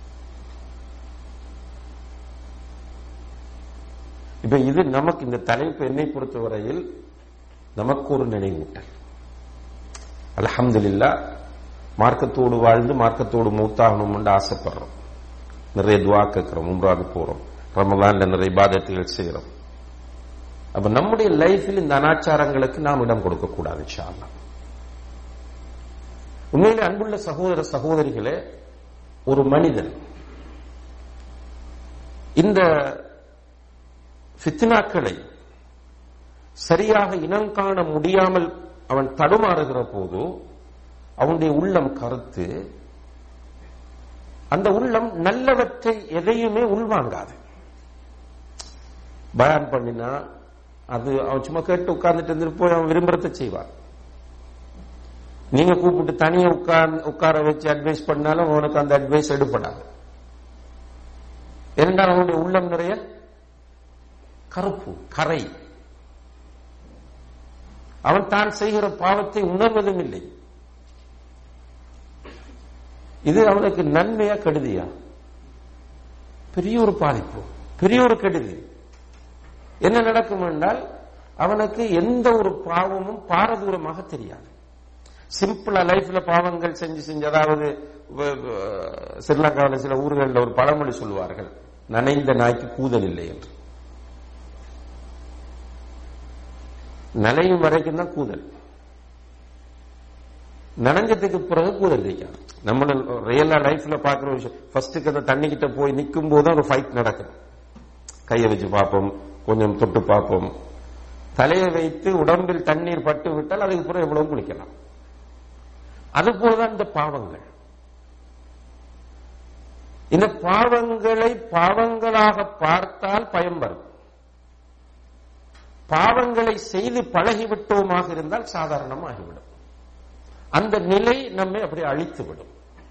இப்ப இது நமக்கு இந்த தலைப்பு என்னை பொறுத்தவரையில் நமக்கு ஒரு நினைவூட்டல் அலமதுல்லா மார்க்கத்தோடு வாழ்ந்து மார்க்கத்தோடு மூத்தாகணும் என்று ஆசைப்படுறோம் நிறைய துவா கேட்கிறோம் உம்ராது போறோம் ரமலான்ல நிறைய பாதத்துகள் செய்யறோம் அப்ப நம்முடைய லைஃபில் இந்த அனாச்சாரங்களுக்கு நாம் இடம் கொடுக்க கூடாது இன்ஷால்லா உண்மையிலே அன்புள்ள சகோதர சகோதரிகளே ஒரு மனிதன் இந்த ஃபித்னாக்களை சரியாக இனம் காண முடியாமல் அவன் தடுமாறுகிற போது அவனுடைய உள்ளம் கருத்து அந்த உள்ளம் நல்லவற்றை எதையுமே உள்வாங்காது பயான் பண்ணினா அது அவன் சும்மா கேட்டு உட்கார்ந்துட்டு இருந்துட்டு போய் அவன் விரும்புறத செய்வான் நீங்க கூப்பிட்டு தனியா உட்கார் உட்கார வச்சு அட்வைஸ் பண்ணாலும் அவனுக்கு அந்த அட்வைஸ் எடுப்படாது இரண்டாம் அவனுடைய உள்ளம் நிறைய கருப்பு கரை அவன் தான் செய்கிற பாவத்தை உணர்வதும் இல்லை இது அவனுக்கு நன்மையா கெடுதியா பெரிய ஒரு பாதிப்பு பெரிய ஒரு கெடுதி என்ன நடக்கும் என்றால் அவனுக்கு எந்த ஒரு பாவமும் பாரதூரமாக தெரியாது சிம்பிளா லைஃப்ல பாவங்கள் செஞ்சு செஞ்சு அதாவது ஸ்ரீலங்காவில் சில ஊர்களில் ஒரு பழமொழி சொல்லுவார்கள் நனைந்த நாய்க்கு கூதல் இல்லை என்று நனையும் வரைக்கும் தான் கூதல் நனைஞ்சதுக்கு பிறகு கூதல் இருக்காது நம்ம ரியலா லைஃப்ல பாக்குற விஷயம் ஃபர்ஸ்ட்டுக்கு அந்த தண்ணி கிட்ட போய் நிற்கும் போது ஒரு ஃபைட் நடக்கும் கையை வச்சு பார்ப்போம் கொஞ்சம் தொட்டு பார்ப்போம் தலையை வைத்து உடம்பில் தண்ணீர் பட்டு விட்டால் அதுக்கு பிறகு எவ்வளவு குளிக்கலாம் அது போலதான் இந்த பாவங்கள் இந்த பாவங்களை பாவங்களாக பார்த்தால் பயம் வரும் பாவங்களை செய்து பழகிவிட்டோமாக இருந்தால் சாதாரணமாகிவிடும் அந்த நிலை நம்மை அப்படி அழித்துவிடும்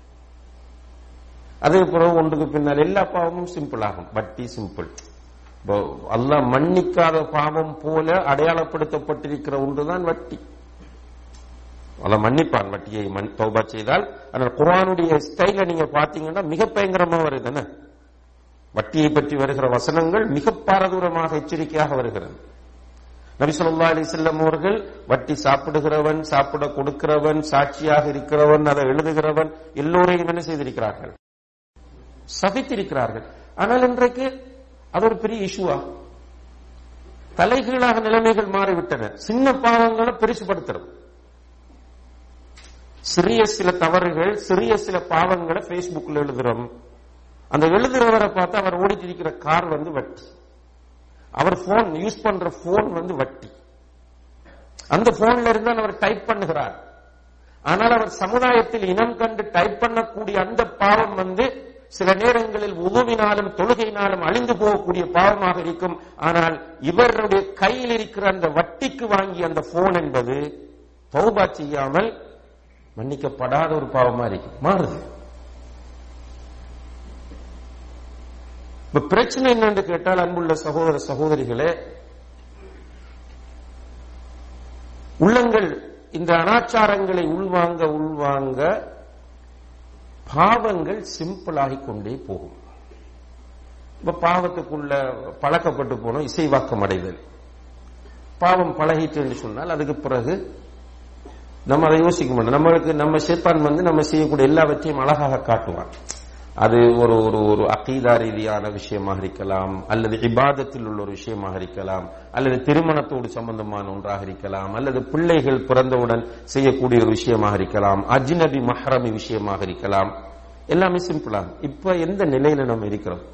அதே பிறகு ஒன்றுக்கு பின்னால் எல்லா பாவமும் சிம்பிள் ஆகும் வட்டி சிம்பிள் அல்ல மன்னிக்காத பாவம் போல அடையாளப்படுத்தப்பட்டிருக்கிற ஒன்றுதான் வட்டி அல்ல மன்னிப்பான் வட்டியை தௌபா செய்தால் ஆனால் குரானுடைய ஸ்டைல நீங்க பாத்தீங்கன்னா மிக பயங்கரமா வருது வட்டியை பற்றி வருகிற வசனங்கள் மிக பாரதூரமாக எச்சரிக்கையாக வருகிறது நபிசல்லா அலி செல்லம் அவர்கள் வட்டி சாப்பிடுகிறவன் சாப்பிட கொடுக்கிறவன் சாட்சியாக இருக்கிறவன் அதை எழுதுகிறவன் எல்லோரையும் என்ன செய்திருக்கிறார்கள் சபித்திருக்கிறார்கள் ஆனால் இன்றைக்கு அது ஒரு பெரிய இஷ்யூவா தலைகீழாக நிலைமைகள் மாறிவிட்டன சின்ன பாவங்களை பெருசுபடுத்துறோம் சிறிய சில தவறுகள் சிறிய சில பாவங்களை பேஸ்புக்ல எழுதுறோம் அந்த எழுதுறவரை பார்த்து அவர் ஓடிட்டு இருக்கிற கார் வந்து வட்டி அவர் போன் யூஸ் பண்ற போன் வந்து வட்டி அந்த போன்ல இருந்து அவர் டைப் பண்ணுகிறார் ஆனால் அவர் சமுதாயத்தில் இனம் கண்டு டைப் பண்ணக்கூடிய அந்த பாவம் வந்து சில நேரங்களில் உதவினாலும் தொழுகையினாலும் அழிந்து போகக்கூடிய பாவமாக இருக்கும் ஆனால் இவருடைய கையில் இருக்கிற அந்த வட்டிக்கு வாங்கிய அந்த போன் என்பது தௌபா செய்யாமல் மன்னிக்கப்படாத ஒரு பாவமா இருக்கு மாறுது இப்ப பிரச்சனை என்னன்னு கேட்டால் அன்புள்ள சகோதர சகோதரிகளே உள்ளங்கள் இந்த அனாச்சாரங்களை உள்வாங்க உள்வாங்க பாவங்கள் சிம்பிள் ஆகிக் கொண்டே போகும் இப்ப பாவத்துக்குள்ள பழக்கப்பட்டு போனோம் இசைவாக்கம் அடைதல் பாவம் பழகிட்டு என்று சொன்னால் அதுக்கு பிறகு நம்ம அதை யோசிக்க மாட்டோம் நம்மளுக்கு நம்ம சேப்பான் வந்து நம்ம செய்யக்கூடிய எல்லாவற்றையும் அழகாக காட்டுவான் அது ஒரு ஒரு ஒரு அகீதா ரீதியான விஷயமாக இருக்கலாம் அல்லது இபாதத்தில் உள்ள ஒரு விஷயமாக இருக்கலாம் அல்லது திருமணத்தோடு சம்பந்தமான ஒன்றாக இருக்கலாம் அல்லது பிள்ளைகள் பிறந்தவுடன் செய்யக்கூடிய ஒரு விஷயமாக இருக்கலாம் அஜ்னபி மஹரமி விஷயமாக இருக்கலாம் எல்லாமே சிம்பிளாக இப்ப எந்த நிலையில நம்ம இருக்கிறோம்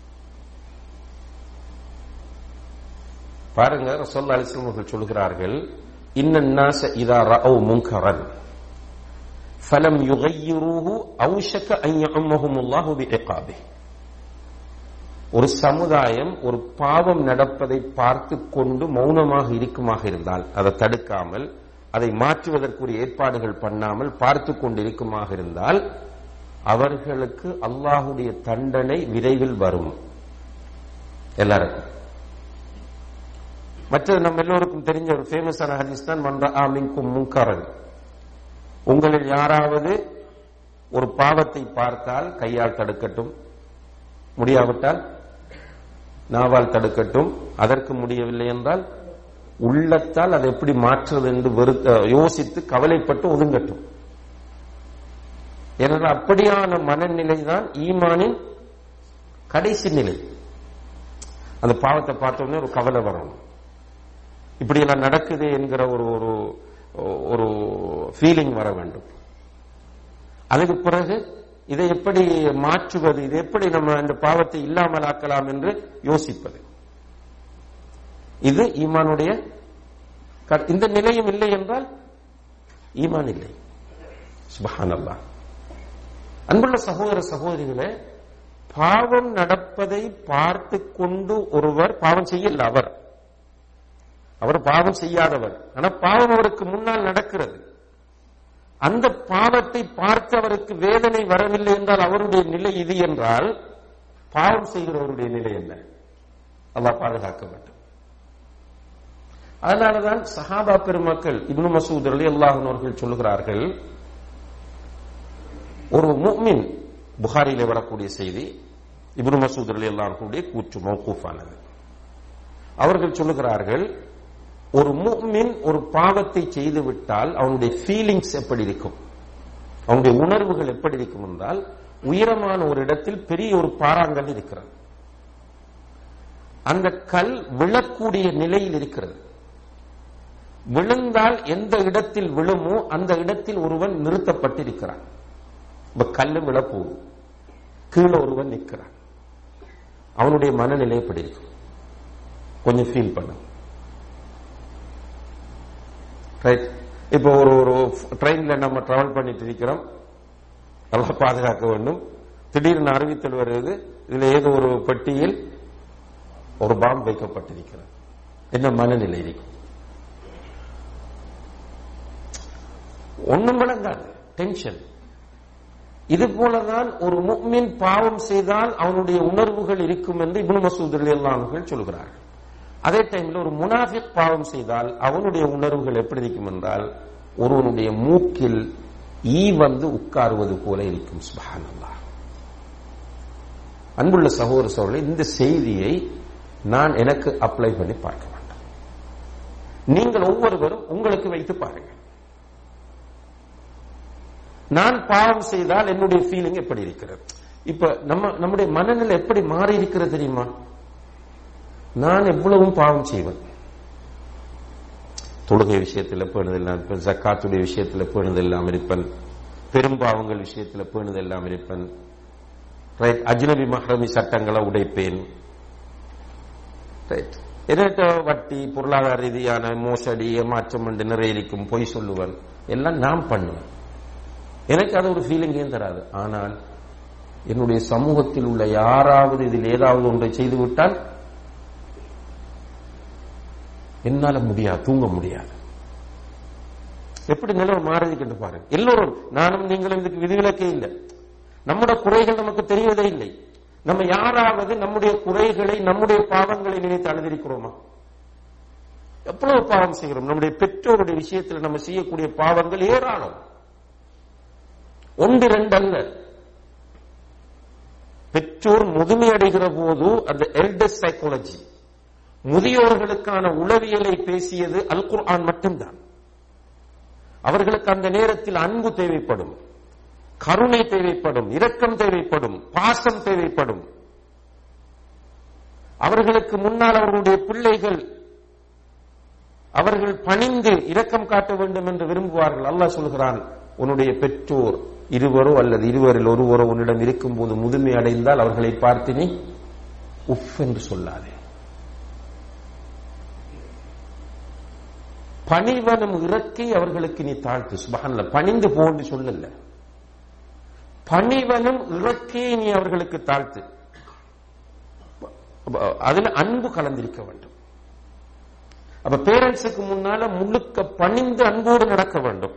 பாருங்க ரசோல்லா அலிஸ்லாம் அவர்கள் சொல்கிறார்கள் இன்னன்னாச இதா ரஅவ் முன்கரன் ஃபலம் யுகையுருஹு அவுஷக ஐயம்மஹுமுல்லாஹு பிஇகாபிஹ் ஒரு சமுதாயம் ஒரு பாவம் நடப்பதை பார்த்து கொண்டு மௌனமாக இருக்குமாக இருந்தால் அதை தடுக்காமல் அதை மாற்றுவதற்குரிய ஏற்பாடுகள் பண்ணாமல் பார்த்து கொண்டு இருக்குமாக இருந்தால் அவர்களுக்கு அல்லாஹுடைய தண்டனை விரைவில் வரும் எல்லாருக்கும் மற்றது நம்ம எல்லோருக்கும் தெரிஞ்ச ஒரு ஃபேமஸான ஹதீஸ் தான் மன்ற ஆமிங்கும் முன்கரன் உங்களில் யாராவது ஒரு பாவத்தை பார்த்தால் கையால் தடுக்கட்டும் முடியாவிட்டால் நாவால் தடுக்கட்டும் அதற்கு முடியவில்லை என்றால் உள்ளத்தால் அதை எப்படி மாற்றுவது என்று வெறுத்த யோசித்து கவலைப்பட்டு ஒதுங்கட்டும் ஏனென்றால் அப்படியான மனநிலை தான் ஈமானின் கடைசி நிலை அந்த பாவத்தை பார்த்தோன்னே ஒரு கவலை வரணும் இப்படி எல்லாம் நடக்குது என்கிற ஒரு ஒரு ஒரு ஃபீலிங் வர வேண்டும் அதுக்கு பிறகு இதை எப்படி மாற்றுவது இதை எப்படி நம்ம இந்த பாவத்தை இல்லாமல் ஆக்கலாம் என்று யோசிப்பது இது ஈமானுடைய இந்த நிலையும் இல்லை என்றால் ஈமான் இல்லை சுபஹான் அல்லா அன்புள்ள சகோதர சகோதரிகளே பாவம் நடப்பதை பார்த்து கொண்டு ஒருவர் பாவம் செய்யல அவர் அவர் பாவம் செய்யாதவர் ஆனா பாவம் அவருக்கு முன்னால் நடக்கிறது அந்த பாவத்தை பார்த்து அவருக்கு வேதனை வரவில்லை என்றால் அவருடைய நிலை இது என்றால் பாவம் செய்கிறவருடைய நிலை என்ன அல்லா பாதுகாக்க வேண்டும் அதனாலதான் சஹாபா பெருமக்கள் இப்னு மசூத் அலி அல்லாஹர்கள் சொல்லுகிறார்கள் ஒரு முக்மின் புகாரியிலே வரக்கூடிய செய்தி இப்னு மசூத் அலி அல்லாஹர்களுடைய கூற்று மௌகூஃபானது அவர்கள் சொல்லுகிறார்கள் ஒரு முக்மின் ஒரு பாவத்தை செய்து விட்டால் அவனுடைய ஃபீலிங்ஸ் எப்படி இருக்கும் அவனுடைய உணர்வுகள் எப்படி இருக்கும் என்றால் உயரமான ஒரு இடத்தில் பெரிய ஒரு பாறாங்கல் இருக்கிறது அந்த கல் விழக்கூடிய நிலையில் இருக்கிறது விழுந்தால் எந்த இடத்தில் விழுமோ அந்த இடத்தில் ஒருவன் நிறுத்தப்பட்டிருக்கிறான் இப்ப கல்லு விழப்போகும் கீழே ஒருவன் நிற்கிறான் அவனுடைய மனநிலை எப்படி இருக்கும் கொஞ்சம் ஃபீல் பண்ணும் ரைட் இப்போ ஒரு ஒரு ட்ரெயின்ல நம்ம டிராவல் பண்ணிட்டு இருக்கிறோம் நல்லா பாதுகாக்க வேண்டும் திடீர்னு அறிவித்தல் வருவது இதுல ஏதோ ஒரு பெட்டியில் ஒரு பாம்பு வைக்கப்பட்டிருக்கிறது என்ன மனநிலை இருக்கும் ஒண்ணும் விளங்காது டென்ஷன் இது போலதான் ஒரு முக்மின் பாவம் செய்தால் அவனுடைய உணர்வுகள் இருக்கும் என்று இப்னு மசூத் அல்லாஹர்கள் சொல்கிறார்கள் அதே டைம்ல ஒரு முனாஃபிக் பாவம் செய்தால் அவனுடைய உணர்வுகள் எப்படி இருக்கும் என்றால் ஒருவனுடைய மூக்கில் ஈ வந்து உட்காருவது போல இருக்கும் சுபஹானல்லா அன்புள்ள சகோதர சோழர்களே இந்த செய்தியை நான் எனக்கு அப்ளை பண்ணி பார்க்க வேண்டாம் நீங்கள் ஒவ்வொருவரும் உங்களுக்கு வைத்து பாருங்கள் நான் பாவம் செய்தால் என்னுடைய ஃபீலிங் எப்படி இருக்கிறது இப்ப நம்ம நம்முடைய மனநிலை எப்படி மாறி இருக்கிறது தெரியுமா நான் எவ்வளவும் பாவம் செய்வேன் தொழுகை விஷயத்தில் பேணுதெல்லாம் இருப்பேன் ஜக்காத்துடைய விஷயத்தில் பேணுதெல்லாம் இருப்பேன் பெரும்பாவங்கள் விஷயத்தில் பேணுதெல்லாம் இருப்பேன் ரைட் அஜ்னபி மஹ்ரமி சட்டங்களை உடைப்பேன் ரைட் என்கிட்ட வட்டி பொருளாதார ரீதியான மோசடி ஏமாற்றம் என்று நிறைய இருக்கும் பொய் சொல்லுவேன் எல்லாம் நான் பண்ணுவேன் எனக்கு அது ஒரு ஃபீலிங்கையும் தராது ஆனால் என்னுடைய சமூகத்தில் உள்ள யாராவது இதில் ஏதாவது ஒன்றை செய்துவிட்டால் என்னால முடியாது தூங்க முடியாது எப்படி நிலவு மாறதுக்கு பாருங்க எல்லோரும் நானும் நீங்களும் இதுக்கு விதிவிலக்கே இல்லை நம்முடைய குறைகள் நமக்கு தெரிவதே இல்லை நம்ம யாராவது நம்முடைய குறைகளை நம்முடைய பாவங்களை நினைத்து அழுதிருக்கிறோமா எவ்வளவு பாவம் செய்கிறோம் நம்முடைய பெற்றோருடைய விஷயத்தில் நம்ம செய்யக்கூடிய பாவங்கள் ஏராளம் ஒன்று ரெண்டு அல்ல பெற்றோர் முதுமை அடைகிற போது அந்த எல்டர் சைக்காலஜி முதியோர்களுக்கான உளவியலை பேசியது அல் குர்ஆன் மட்டும்தான் அவர்களுக்கு அந்த நேரத்தில் அன்பு தேவைப்படும் கருணை தேவைப்படும் இரக்கம் தேவைப்படும் பாசம் தேவைப்படும் அவர்களுக்கு முன்னால் அவர்களுடைய பிள்ளைகள் அவர்கள் பணிந்து இரக்கம் காட்ட வேண்டும் என்று விரும்புவார்கள் அல்லாஹ் சொல்கிறான் உன்னுடைய பெற்றோர் இருவரோ அல்லது இருவரில் ஒருவரோ உன்னிடம் இருக்கும்போது முதுமை அடைந்தால் அவர்களை பார்த்து நீ உஃப் என்று சொல்லாதே பணிவனும் இறக்கி அவர்களுக்கு நீ தாழ்த்து சுபஹான்ல பணிந்து போன்னு சொல்லல பணிவனும் இறக்கி நீ அவர்களுக்கு தாழ்த்து அதுல அன்பு கலந்திருக்க வேண்டும் அப்ப பேரண்ட்ஸுக்கு முன்னால முழுக்க பணிந்து அன்போடு நடக்க வேண்டும்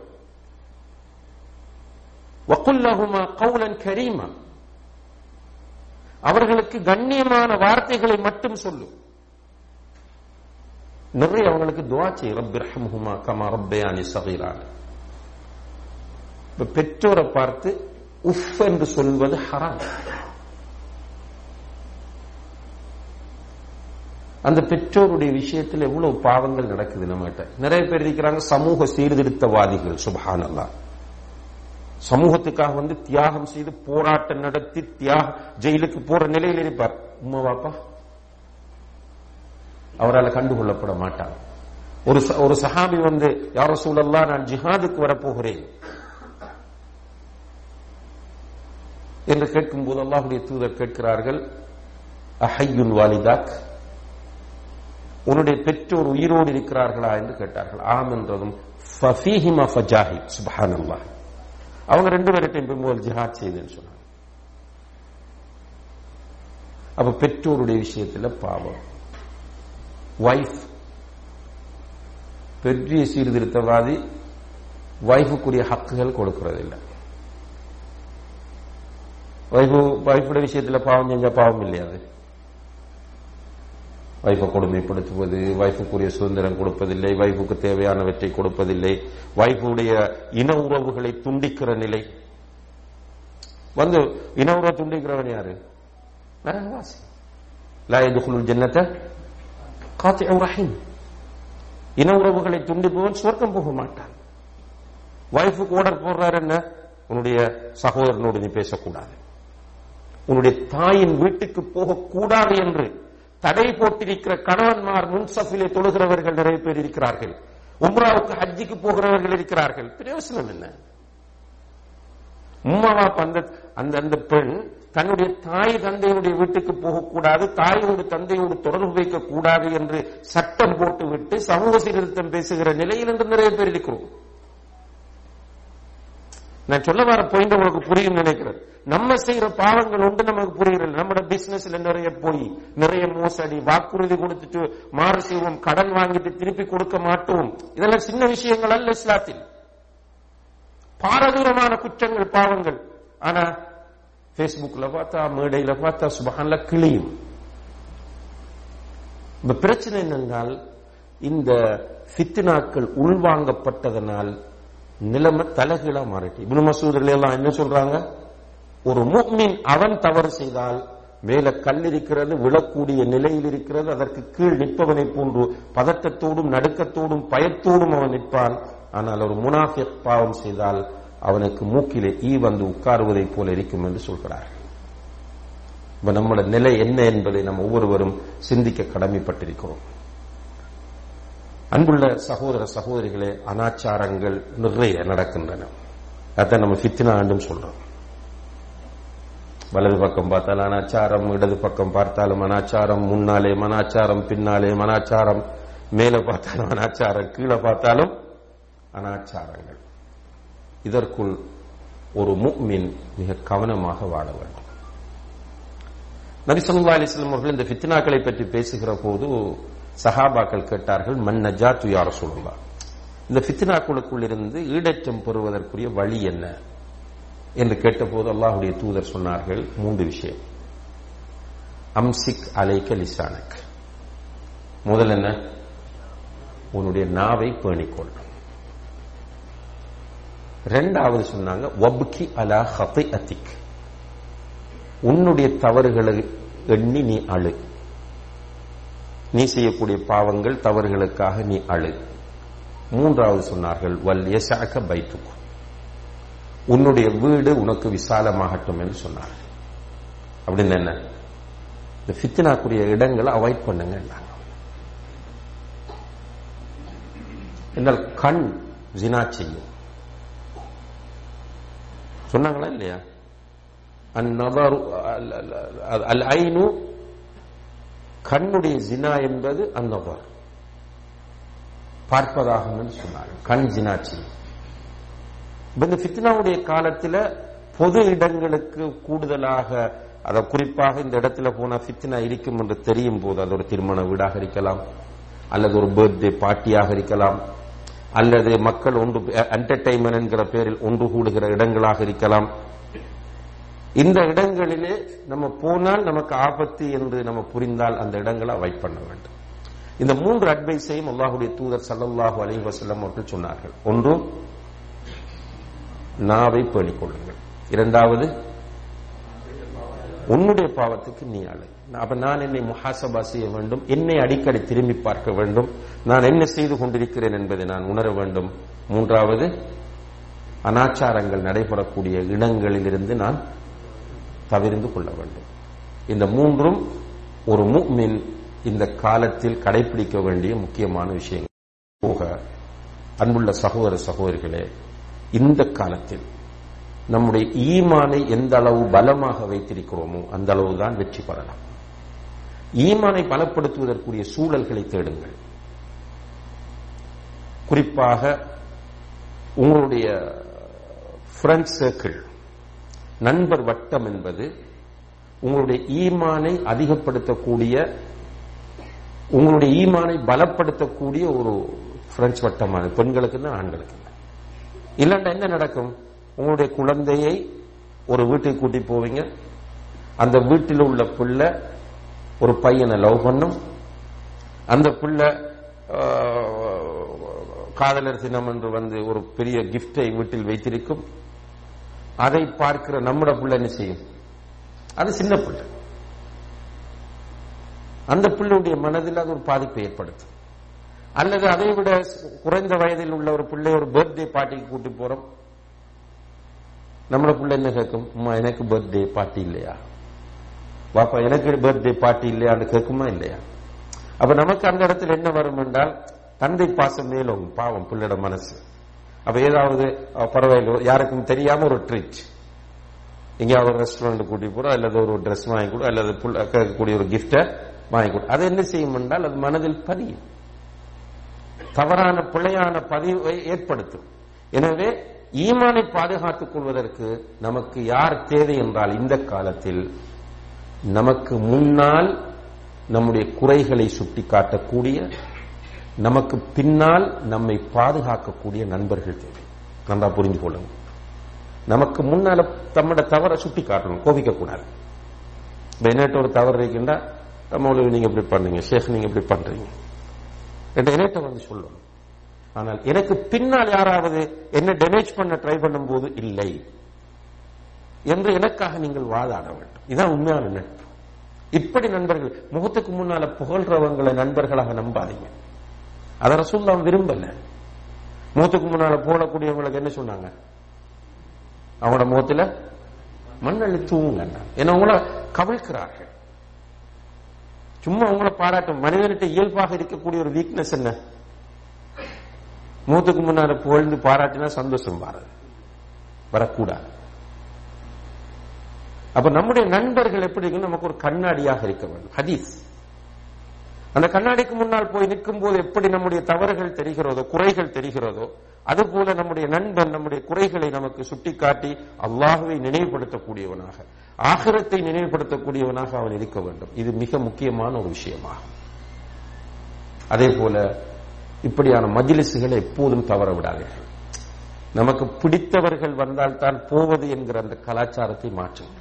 வக்குல்லஹுமா கவுலன் கரீமா அவர்களுக்கு கண்ணியமான வார்த்தைகளை மட்டும் சொல்லு நிறைய அவங்களுக்கு துவா செய் ரப்பி ரஹமுமா கமா ரப்பயானி சகீரான இப்ப பெற்றோரை பார்த்து உஃப் என்று சொல்வது ஹராம் அந்த பெற்றோருடைய விஷயத்தில் எவ்வளவு பாவங்கள் நடக்குது நம்மகிட்ட நிறைய பேர் இருக்கிறாங்க சமூக சீர்திருத்தவாதிகள் சுபஹான் அல்லா சமூகத்துக்காக வந்து தியாகம் செய்து போராட்டம் நடத்தி தியாக ஜெயிலுக்கு போற நிலையில் இருப்பார் உமா பாப்பா அவரால் கண்டுகொள்ளப்பட மாட்டார் ஒரு ஒரு சஹாபி வந்து யார சூழல்லா நான் ஜிஹாதுக்கு வரப்போகிறேன் என்று கேட்கும் போது அல்லாஹுடைய தூதர் கேட்கிறார்கள் அஹையுன் வாலிதாக் உன்னுடைய பெற்றோர் உயிரோடு இருக்கிறார்களா என்று கேட்டார்கள் ஆம் என்றதும் ஃபஃபீஹிமா ஃபஜாஹி சுப்ஹானல்லாஹ் அவங்க ரெண்டு பேர்கிட்டையும் போகும்போது ஜிஹாத் செய்துன்னு சொன்னாங்க அப்ப பெற்றோருடைய விஷயத்துல பாவம் வைஃப் பெரிய சீர்திருத்தவாதி வைஃபுக்குரிய ஹக்குகள் கொடுக்கறதில்லை வைஃபு வைஃபுடைய விஷயத்துல பாவம் செஞ்சா பாவம் இல்லையா அது வைஃபை கொடுமைப்படுத்துவது வைஃபுக்குரிய சுதந்திரம் கொடுப்பதில்லை வைஃபுக்கு தேவையானவற்றை கொடுப்பதில்லை வைஃபுடைய இன உறவுகளை துண்டிக்கிற நிலை வந்து இன உறவு துண்டிக்கிறவன் யாரு நரகவாசி லா எதுகுல் ஜன்னத்தை காத்தி ரஹீம் இன உறவுகளை துண்டிப்பவன் சொர்க்கம் போக மாட்டான் வைஃபுக்கு ஓடர் போடுறாரு என்ன உன்னுடைய சகோதரனோடு நீ பேசக்கூடாது உன்னுடைய தாயின் வீட்டுக்கு போகக்கூடாது என்று தடை போட்டிருக்கிற கணவன்மார் முன்சஃபிலே தொழுகிறவர்கள் நிறைய பேர் இருக்கிறார்கள் உம்ராவுக்கு ஹஜ்ஜிக்கு போகிறவர்கள் இருக்கிறார்கள் பிரயோசனம் என்ன உம்மாவா அந்த அந்த அந்த பெண் தன்னுடைய தாய் தந்தையுடைய வீட்டுக்கு போகக்கூடாது தாயோடு தந்தையோடு தொடர்பு வைக்க கூடாது என்று சட்டம் போட்டுவிட்டு சமூக சீர்திருத்தம் பேசுகிற நிலையில் என்று நிறைய பேர் இருக்கிறோம் நான் சொல்ல வர பாயிண்ட் உங்களுக்கு புரியும் நினைக்கிறேன் நம்ம செய்யற பாவங்கள் ஒன்று நமக்கு புரிகிறது நம்மட பிசினஸ்ல நிறைய போய் நிறைய மோசடி வாக்குறுதி கொடுத்துட்டு மாறு செய்வோம் கடன் வாங்கிட்டு திருப்பி கொடுக்க மாட்டோம் இதெல்லாம் சின்ன விஷயங்கள் அல்ல இஸ்லாத்தில் பாரதூரமான குற்றங்கள் பாவங்கள் ஆனா பேஸ்புக்ல பார்த்தா மேடையில பார்த்தா சுபகான்ல கிளியும் இப்ப பிரச்சனை என்னென்றால் இந்த ஃபித்னாக்கள் உள்வாங்கப்பட்டதனால் நிலைமை தலைகீழா மாறிட்டு இப்னு மசூதுல எல்லாம் என்ன சொல்றாங்க ஒரு முக்மின் அவன் தவறு செய்தால் மேல கல் இருக்கிறது விழக்கூடிய நிலையில் இருக்கிறது அதற்கு கீழ் நிற்பவனை போன்று பதட்டத்தோடும் நடுக்கத்தோடும் பயத்தோடும் அவன் நிற்பான் ஆனால் ஒரு முனாஃபிக் பாவம் செய்தால் அவனுக்கு மூக்கிலே ஈ வந்து உட்காருவதை போல இருக்கும் என்று சொல்கிறார் இப்ப நம்மளோட நிலை என்ன என்பதை நம்ம ஒவ்வொருவரும் சிந்திக்க கடமைப்பட்டிருக்கிறோம் அன்புள்ள சகோதர சகோதரிகளே அனாச்சாரங்கள் நிறைய நடக்கின்றன அதான் நம்ம ஃபித்னா ஆண்டும் சொல்றோம் வலது பக்கம் பார்த்தாலும் அனாச்சாரம் இடது பக்கம் பார்த்தாலும் அனாச்சாரம் முன்னாலே மனாச்சாரம் பின்னாலே மனாச்சாரம் மேலே பார்த்தாலும் அனாச்சாரம் கீழே பார்த்தாலும் அனாச்சாரங்கள் இதற்குள் ஒரு முக்மின் மிக கவனமாக வாழ வேண்டும் நபிசல்லா அலிஸ்லாம் அவர்கள் இந்த ஃபித்னாக்களை பற்றி பேசுகிற போது சஹாபாக்கள் கேட்டார்கள் மன் நஜாத்து யார சொல்லலாம் இந்த ஃபித்னாக்களுக்குள் இருந்து ஈடேற்றம் பெறுவதற்குரிய வழி என்ன என்று கேட்டபோது அல்லாஹுடைய தூதர் சொன்னார்கள் மூன்று விஷயம் அம்சிக் அலைக்க லிசானக் முதல் என்ன உன்னுடைய நாவை பேணிக்கொள் ரெண்டாவது சொன்னாங்க வப்கி அலா ஹத்தை அத்திக் உன்னுடைய தவறுகளை எண்ணி நீ அழு நீ செய்யக்கூடிய பாவங்கள் தவறுகளுக்காக நீ அழு மூன்றாவது சொன்னார்கள் வல் எசாக்க பைத்துக்கு உன்னுடைய வீடு உனக்கு விசாலமாகட்டும் என்று சொன்னார்கள் அப்படின்னு என்ன இந்த ஃபித்னாக்குரிய இடங்களை அவாய்ட் பண்ணுங்க என்றால் கண் ஜினா செய்யும் சொன்னாங்களா இல்லையா அந்நபரு அல் ஐனு கண்ணுடைய ஜினா என்பது அந்நபர் பார்ப்பதாகும் என்று சொன்னார்கள் கண் ஜினாச்சி இப்ப இந்த ஃபித்னாவுடைய காலத்துல பொது இடங்களுக்கு கூடுதலாக அத குறிப்பாக இந்த இடத்துல போனா ஃபித்னா இருக்கும் என்று தெரியும் போது அது ஒரு திருமண வீடாக இருக்கலாம் அல்லது ஒரு பர்த்டே பார்ட்டியாக இருக்கலாம் அல்லது மக்கள் ஒன்று என்டர்டைன்மெண்ட் என்கிற பேரில் ஒன்று கூடுகிற இடங்களாக இருக்கலாம் இந்த இடங்களிலே நம்ம போனால் நமக்கு ஆபத்து என்று நம்ம புரிந்தால் அந்த இடங்களை அவாய்ட் பண்ண வேண்டும் இந்த மூன்று அட்வைஸையும் அல்லாஹுடைய தூதர் சல்லல்லாஹு அலைஹி வஸல்லம் அவர்கள் சொன்னார்கள் ஒன்று நாவை பேணிக் கொள்ளுங்கள் இரண்டாவது உன்னுடைய பாவத்துக்கு நீ அலை அப்ப நான் என்னை முஹாசபா செய்ய வேண்டும் என்னை அடிக்கடி திரும்பி பார்க்க வேண்டும் நான் என்ன செய்து கொண்டிருக்கிறேன் என்பதை நான் உணர வேண்டும் மூன்றாவது அனாச்சாரங்கள் நடைபெறக்கூடிய இடங்களிலிருந்து நான் தவிர்ந்து கொள்ள வேண்டும் இந்த மூன்றும் ஒரு முக்மின் இந்த காலத்தில் கடைபிடிக்க வேண்டிய முக்கியமான விஷயங்கள் போக அன்புள்ள சகோதர சகோதரிகளே இந்த காலத்தில் நம்முடைய ஈமானை எந்த அளவு பலமாக வைத்திருக்கிறோமோ அந்த அளவுதான் வெற்றி பெறலாம் ஈமானை பலப்படுத்துவதற்குரிய சூழல்களை தேடுங்கள் குறிப்பாக உங்களுடைய ஃப்ரெண்ட் சர்க்கிள் நண்பர் வட்டம் என்பது உங்களுடைய ஈமானை அதிகப்படுத்தக்கூடிய உங்களுடைய ஈமானை பலப்படுத்தக்கூடிய ஒரு பிரெஞ்சு வட்டமான பெண்களுக்கு தான் ஆண்களுக்கு இல்லைன்னா என்ன நடக்கும் உங்களுடைய குழந்தையை ஒரு வீட்டுக்கு கூட்டி போவீங்க அந்த வீட்டில் உள்ள பிள்ளை ஒரு பையனை லவ் பண்ணும் அந்த பிள்ளை காதலர் தினம் என்று வந்து ஒரு பெரிய கிஃப்டை வீட்டில் வைத்திருக்கும் அதை பார்க்கிற நம்மட பிள்ளை என்ன செய்யும் அது சின்ன பிள்ளை அந்த பிள்ளையுடைய மனதில் அது ஒரு பாதிப்பை ஏற்படுத்தும் அல்லது அதை விட குறைந்த வயதில் உள்ள ஒரு பிள்ளை ஒரு பர்த்டே பார்ட்டிக்கு கூட்டி போறோம் நம்மளோட பிள்ளை என்ன கேட்கும் அம்மா எனக்கு பர்த்டே பார்ட்டி இல்லையா பாப்பா எனக்கு பர்த்டே பார்ட்டி இல்லையான்னு கேட்குமா இல்லையா அப்ப நமக்கு அந்த இடத்துல என்ன வரும் என்றால் தந்தை பாசம் மேலும் பாவம் பிள்ளையோட மனசு அப்ப ஏதாவது பரவாயில்ல யாருக்கும் தெரியாம ஒரு ட்ரீட் எங்கேயாவது ஒரு ரெஸ்டாரண்ட் கூட்டி போறோம் அல்லது ஒரு ட்ரெஸ் வாங்கி கொடு அல்லது கேட்கக்கூடிய ஒரு கிஃப்டை வாங்கி கொடு அது என்ன செய்யும் என்றால் அது மனதில் பதியும் தவறான பிழையான பதிவை ஏற்படுத்தும் எனவே ஈமானை பாதுகாத்துக் கொள்வதற்கு நமக்கு யார் தேவை என்றால் இந்த காலத்தில் நமக்கு முன்னால் நம்முடைய குறைகளை சுட்டிக்காட்டக்கூடிய நமக்கு பின்னால் நம்மை பாதுகாக்கக்கூடிய நண்பர்கள் தேவை நல்லா புரிஞ்சு கொள்ளுங்க நமக்கு முன்னால தம்மோட தவறை சுட்டி காட்டணும் கோபிக்க கூடாது என்னட்ட ஒரு தவறு இருக்கின்றா மௌலவி நீங்க இப்படி பண்ணீங்க ஷேக் நீங்க இப்படி பண்றீங்க என்ற இணைட்ட வந்து சொல்லணும் ஆனால் எனக்கு பின்னால் யாராவது என்ன டேமேஜ் பண்ண ட்ரை பண்ணும் போது இல்லை என்று எனக்காக நீங்கள் வாதாட வேண்டும் இதான் உண்மையான நட்பு இப்படி நண்பர்கள் முகத்துக்கு முன்னால புகழ்றவங்களை நண்பர்களாக நம்பாதீங்க அதை ரசூல்லா விரும்பல முகத்துக்கு முன்னால போடக்கூடியவங்களுக்கு என்ன சொன்னாங்க அவங்களோட முகத்துல மண்ணள்ளி தூங்க ஏன்னா உங்களை கவிழ்க்கிறார்கள் சும்மா உங்களை பாராட்டும் மனிதனிட்ட இயல்பாக இருக்கக்கூடிய ஒரு வீக்னஸ் என்ன மூத்துக்கு முன்னால புகழ்ந்து பாராட்டினா சந்தோஷம் வராது வரக்கூடாது அப்ப நம்முடைய நண்பர்கள் எப்படி இருக்கும் நமக்கு ஒரு கண்ணாடியாக இருக்க வேண்டும் ஹதீஸ் அந்த கண்ணாடிக்கு முன்னால் போய் நிற்கும் போது எப்படி நம்முடைய தவறுகள் தெரிகிறதோ குறைகள் தெரிகிறதோ அதுபோல நம்முடைய நண்பன் நம்முடைய குறைகளை நமக்கு சுட்டிக்காட்டி அல்லாஹுவை நினைவுபடுத்தக்கூடியவனாக ஆகிரத்தை நினைவுபடுத்தக்கூடியவனாக அவன் இருக்க வேண்டும் இது மிக முக்கியமான ஒரு விஷயமாகும் அதே போல இப்படியான மஜிலிசுகளை எப்போதும் தவற விடாதீர்கள் நமக்கு பிடித்தவர்கள் வந்தால் தான் போவது என்கிற அந்த கலாச்சாரத்தை மாற்றுங்கள்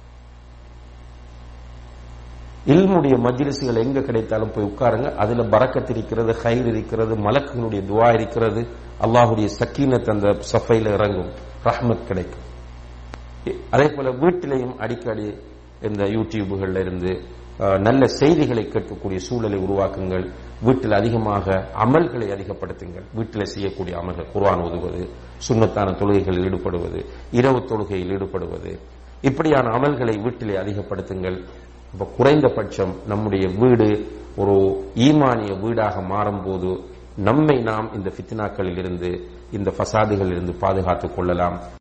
இல்முடைய மஜ்லிசுகள் எங்க கிடைத்தாலும் போய் உட்காருங்க அதுல பறக்கத் இருக்கிறது ஹைர் இருக்கிறது மலக்குகளுடைய துவா இருக்கிறது அல்லாஹுடைய சக்கீனத் அந்த சஃபைல இறங்கும் ரஹ்மத் கிடைக்கும் அதே போல வீட்டிலையும் அடிக்கடி இந்த யூடியூபுகள்ல இருந்து நல்ல செய்திகளை கேட்கக்கூடிய சூழலை உருவாக்குங்கள் வீட்டில் அதிகமாக அமல்களை அதிகப்படுத்துங்கள் வீட்டில் செய்யக்கூடிய அமல்கள் குர்ஆன் ஓதுவது சுண்ணத்தான தொழுகைகளில் ஈடுபடுவது இரவு தொழுகையில் ஈடுபடுவது இப்படியான அமல்களை வீட்டிலே அதிகப்படுத்துங்கள் இப்ப குறைந்தபட்சம் நம்முடைய வீடு ஒரு ஈமானிய வீடாக மாறும்போது நம்மை நாம் இந்த ஃபித்னாக்களில் இருந்து இந்த ஃபசாதுகளில் இருந்து பாதுகாத்துக் கொள்ளலாம்